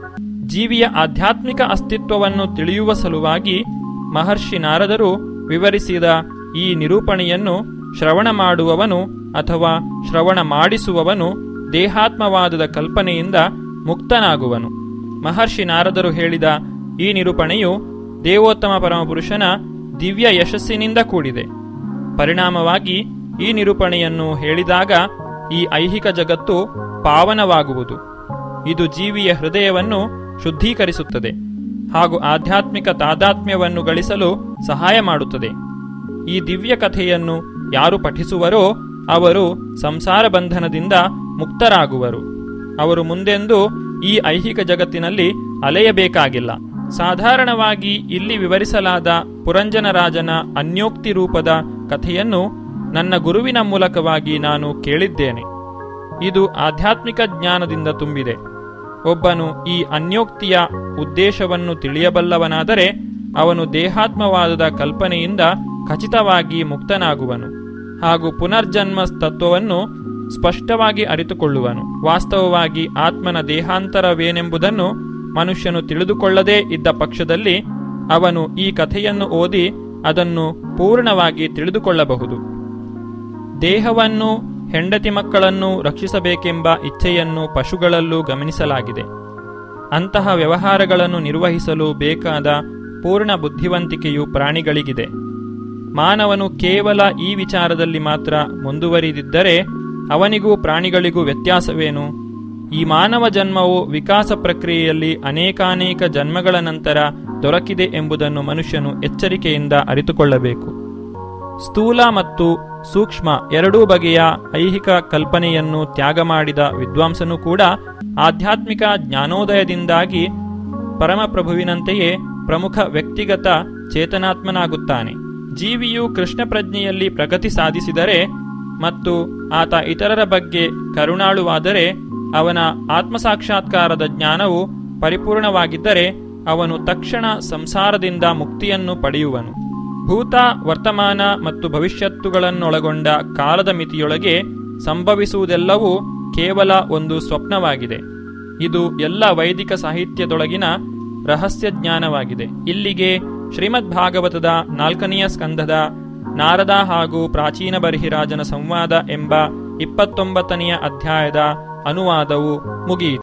ಜೀವಿಯ ಆಧ್ಯಾತ್ಮಿಕ ಅಸ್ತಿತ್ವವನ್ನು ತಿಳಿಯುವ ಸಲುವಾಗಿ ಮಹರ್ಷಿ ನಾರದರು ವಿವರಿಸಿದ ಈ ನಿರೂಪಣೆಯನ್ನು ಶ್ರವಣ ಮಾಡುವವನು ಅಥವಾ ಶ್ರವಣ ಮಾಡಿಸುವವನು ದೇಹಾತ್ಮವಾದದ ಕಲ್ಪನೆಯಿಂದ ಮುಕ್ತನಾಗುವನು ಮಹರ್ಷಿ ನಾರದರು ಹೇಳಿದ ಈ ನಿರೂಪಣೆಯು ದೇವೋತ್ತಮ ಪರಮಪುರುಷನ ದಿವ್ಯ ಯಶಸ್ಸಿನಿಂದ ಕೂಡಿದೆ ಪರಿಣಾಮವಾಗಿ ಈ ನಿರೂಪಣೆಯನ್ನು ಹೇಳಿದಾಗ ಈ ಐಹಿಕ ಜಗತ್ತು ಪಾವನವಾಗುವುದು ಇದು ಜೀವಿಯ ಹೃದಯವನ್ನು ಶುದ್ಧೀಕರಿಸುತ್ತದೆ ಹಾಗೂ ಆಧ್ಯಾತ್ಮಿಕ ತಾದಾತ್ಮ್ಯವನ್ನು ಗಳಿಸಲು ಸಹಾಯ ಮಾಡುತ್ತದೆ ಈ ದಿವ್ಯ ಕಥೆಯನ್ನು ಯಾರು ಪಠಿಸುವರೋ ಅವರು ಸಂಸಾರ ಬಂಧನದಿಂದ ಮುಕ್ತರಾಗುವರು ಅವರು ಮುಂದೆಂದೂ ಈ ಐಹಿಕ ಜಗತ್ತಿನಲ್ಲಿ ಅಲೆಯಬೇಕಾಗಿಲ್ಲ ಸಾಧಾರಣವಾಗಿ ಇಲ್ಲಿ ವಿವರಿಸಲಾದ ಪುರಂಜನರಾಜನ ಅನ್ಯೋಕ್ತಿ ರೂಪದ ಕಥೆಯನ್ನು ನನ್ನ ಗುರುವಿನ ಮೂಲಕವಾಗಿ ನಾನು ಕೇಳಿದ್ದೇನೆ ಇದು ಆಧ್ಯಾತ್ಮಿಕ ಜ್ಞಾನದಿಂದ ತುಂಬಿದೆ ಒಬ್ಬನು ಈ ಅನ್ಯೋಕ್ತಿಯ ಉದ್ದೇಶವನ್ನು ತಿಳಿಯಬಲ್ಲವನಾದರೆ ಅವನು ದೇಹಾತ್ಮವಾದದ ಕಲ್ಪನೆಯಿಂದ ಖಚಿತವಾಗಿ ಮುಕ್ತನಾಗುವನು ಹಾಗೂ ಪುನರ್ಜನ್ಮ ತತ್ವವನ್ನು ಸ್ಪಷ್ಟವಾಗಿ ಅರಿತುಕೊಳ್ಳುವನು ವಾಸ್ತವವಾಗಿ ಆತ್ಮನ ದೇಹಾಂತರವೇನೆಂಬುದನ್ನು ಮನುಷ್ಯನು ತಿಳಿದುಕೊಳ್ಳದೇ ಇದ್ದ ಪಕ್ಷದಲ್ಲಿ ಅವನು ಈ ಕಥೆಯನ್ನು ಓದಿ ಅದನ್ನು ಪೂರ್ಣವಾಗಿ ತಿಳಿದುಕೊಳ್ಳಬಹುದು ದೇಹವನ್ನು ಹೆಂಡತಿ ಮಕ್ಕಳನ್ನು ರಕ್ಷಿಸಬೇಕೆಂಬ ಇಚ್ಛೆಯನ್ನು ಪಶುಗಳಲ್ಲೂ ಗಮನಿಸಲಾಗಿದೆ ಅಂತಹ ವ್ಯವಹಾರಗಳನ್ನು ನಿರ್ವಹಿಸಲು ಬೇಕಾದ ಪೂರ್ಣ ಬುದ್ಧಿವಂತಿಕೆಯು ಪ್ರಾಣಿಗಳಿಗಿದೆ ಮಾನವನು ಕೇವಲ ಈ ವಿಚಾರದಲ್ಲಿ ಮಾತ್ರ ಮುಂದುವರಿದಿದ್ದರೆ ಅವನಿಗೂ ಪ್ರಾಣಿಗಳಿಗೂ ವ್ಯತ್ಯಾಸವೇನು ಈ ಮಾನವ ಜನ್ಮವು ವಿಕಾಸ ಪ್ರಕ್ರಿಯೆಯಲ್ಲಿ ಅನೇಕಾನೇಕ ಜನ್ಮಗಳ ನಂತರ ದೊರಕಿದೆ ಎಂಬುದನ್ನು ಮನುಷ್ಯನು ಎಚ್ಚರಿಕೆಯಿಂದ ಅರಿತುಕೊಳ್ಳಬೇಕು ಸ್ಥೂಲ ಮತ್ತು ಸೂಕ್ಷ್ಮ ಎರಡೂ ಬಗೆಯ ಐಹಿಕ ಕಲ್ಪನೆಯನ್ನು ತ್ಯಾಗ ಮಾಡಿದ ವಿದ್ವಾಂಸನು ಕೂಡ ಆಧ್ಯಾತ್ಮಿಕ ಜ್ಞಾನೋದಯದಿಂದಾಗಿ ಪರಮಪ್ರಭುವಿನಂತೆಯೇ ಪ್ರಮುಖ ವ್ಯಕ್ತಿಗತ ಚೇತನಾತ್ಮನಾಗುತ್ತಾನೆ ಜೀವಿಯು ಕೃಷ್ಣ ಪ್ರಜ್ಞೆಯಲ್ಲಿ ಪ್ರಗತಿ ಸಾಧಿಸಿದರೆ ಮತ್ತು ಆತ ಇತರರ ಬಗ್ಗೆ ಕರುಣಾಳುವಾದರೆ ಅವನ ಆತ್ಮಸಾಕ್ಷಾತ್ಕಾರದ ಜ್ಞಾನವು ಪರಿಪೂರ್ಣವಾಗಿದ್ದರೆ ಅವನು ತಕ್ಷಣ ಸಂಸಾರದಿಂದ ಮುಕ್ತಿಯನ್ನು ಪಡೆಯುವನು ಭೂತ ವರ್ತಮಾನ ಮತ್ತು ಭವಿಷ್ಯತ್ತುಗಳನ್ನೊಳಗೊಂಡ ಕಾಲದ ಮಿತಿಯೊಳಗೆ ಸಂಭವಿಸುವುದೆಲ್ಲವೂ ಕೇವಲ ಒಂದು ಸ್ವಪ್ನವಾಗಿದೆ ಇದು ಎಲ್ಲ ವೈದಿಕ ಸಾಹಿತ್ಯದೊಳಗಿನ ರಹಸ್ಯ ಜ್ಞಾನವಾಗಿದೆ ಇಲ್ಲಿಗೆ ಶ್ರೀಮದ್ ಭಾಗವತದ ನಾಲ್ಕನೆಯ ಸ್ಕಂದದ ನಾರದ ಹಾಗೂ ಪ್ರಾಚೀನ ಬರ್ಹಿರಾಜನ ಸಂವಾದ ಎಂಬ ಇಪ್ಪತ್ತೊಂಬತ್ತನೆಯ ಅಧ್ಯಾಯದ ಅನುವಾದವು ಮುಗಿಯಿತು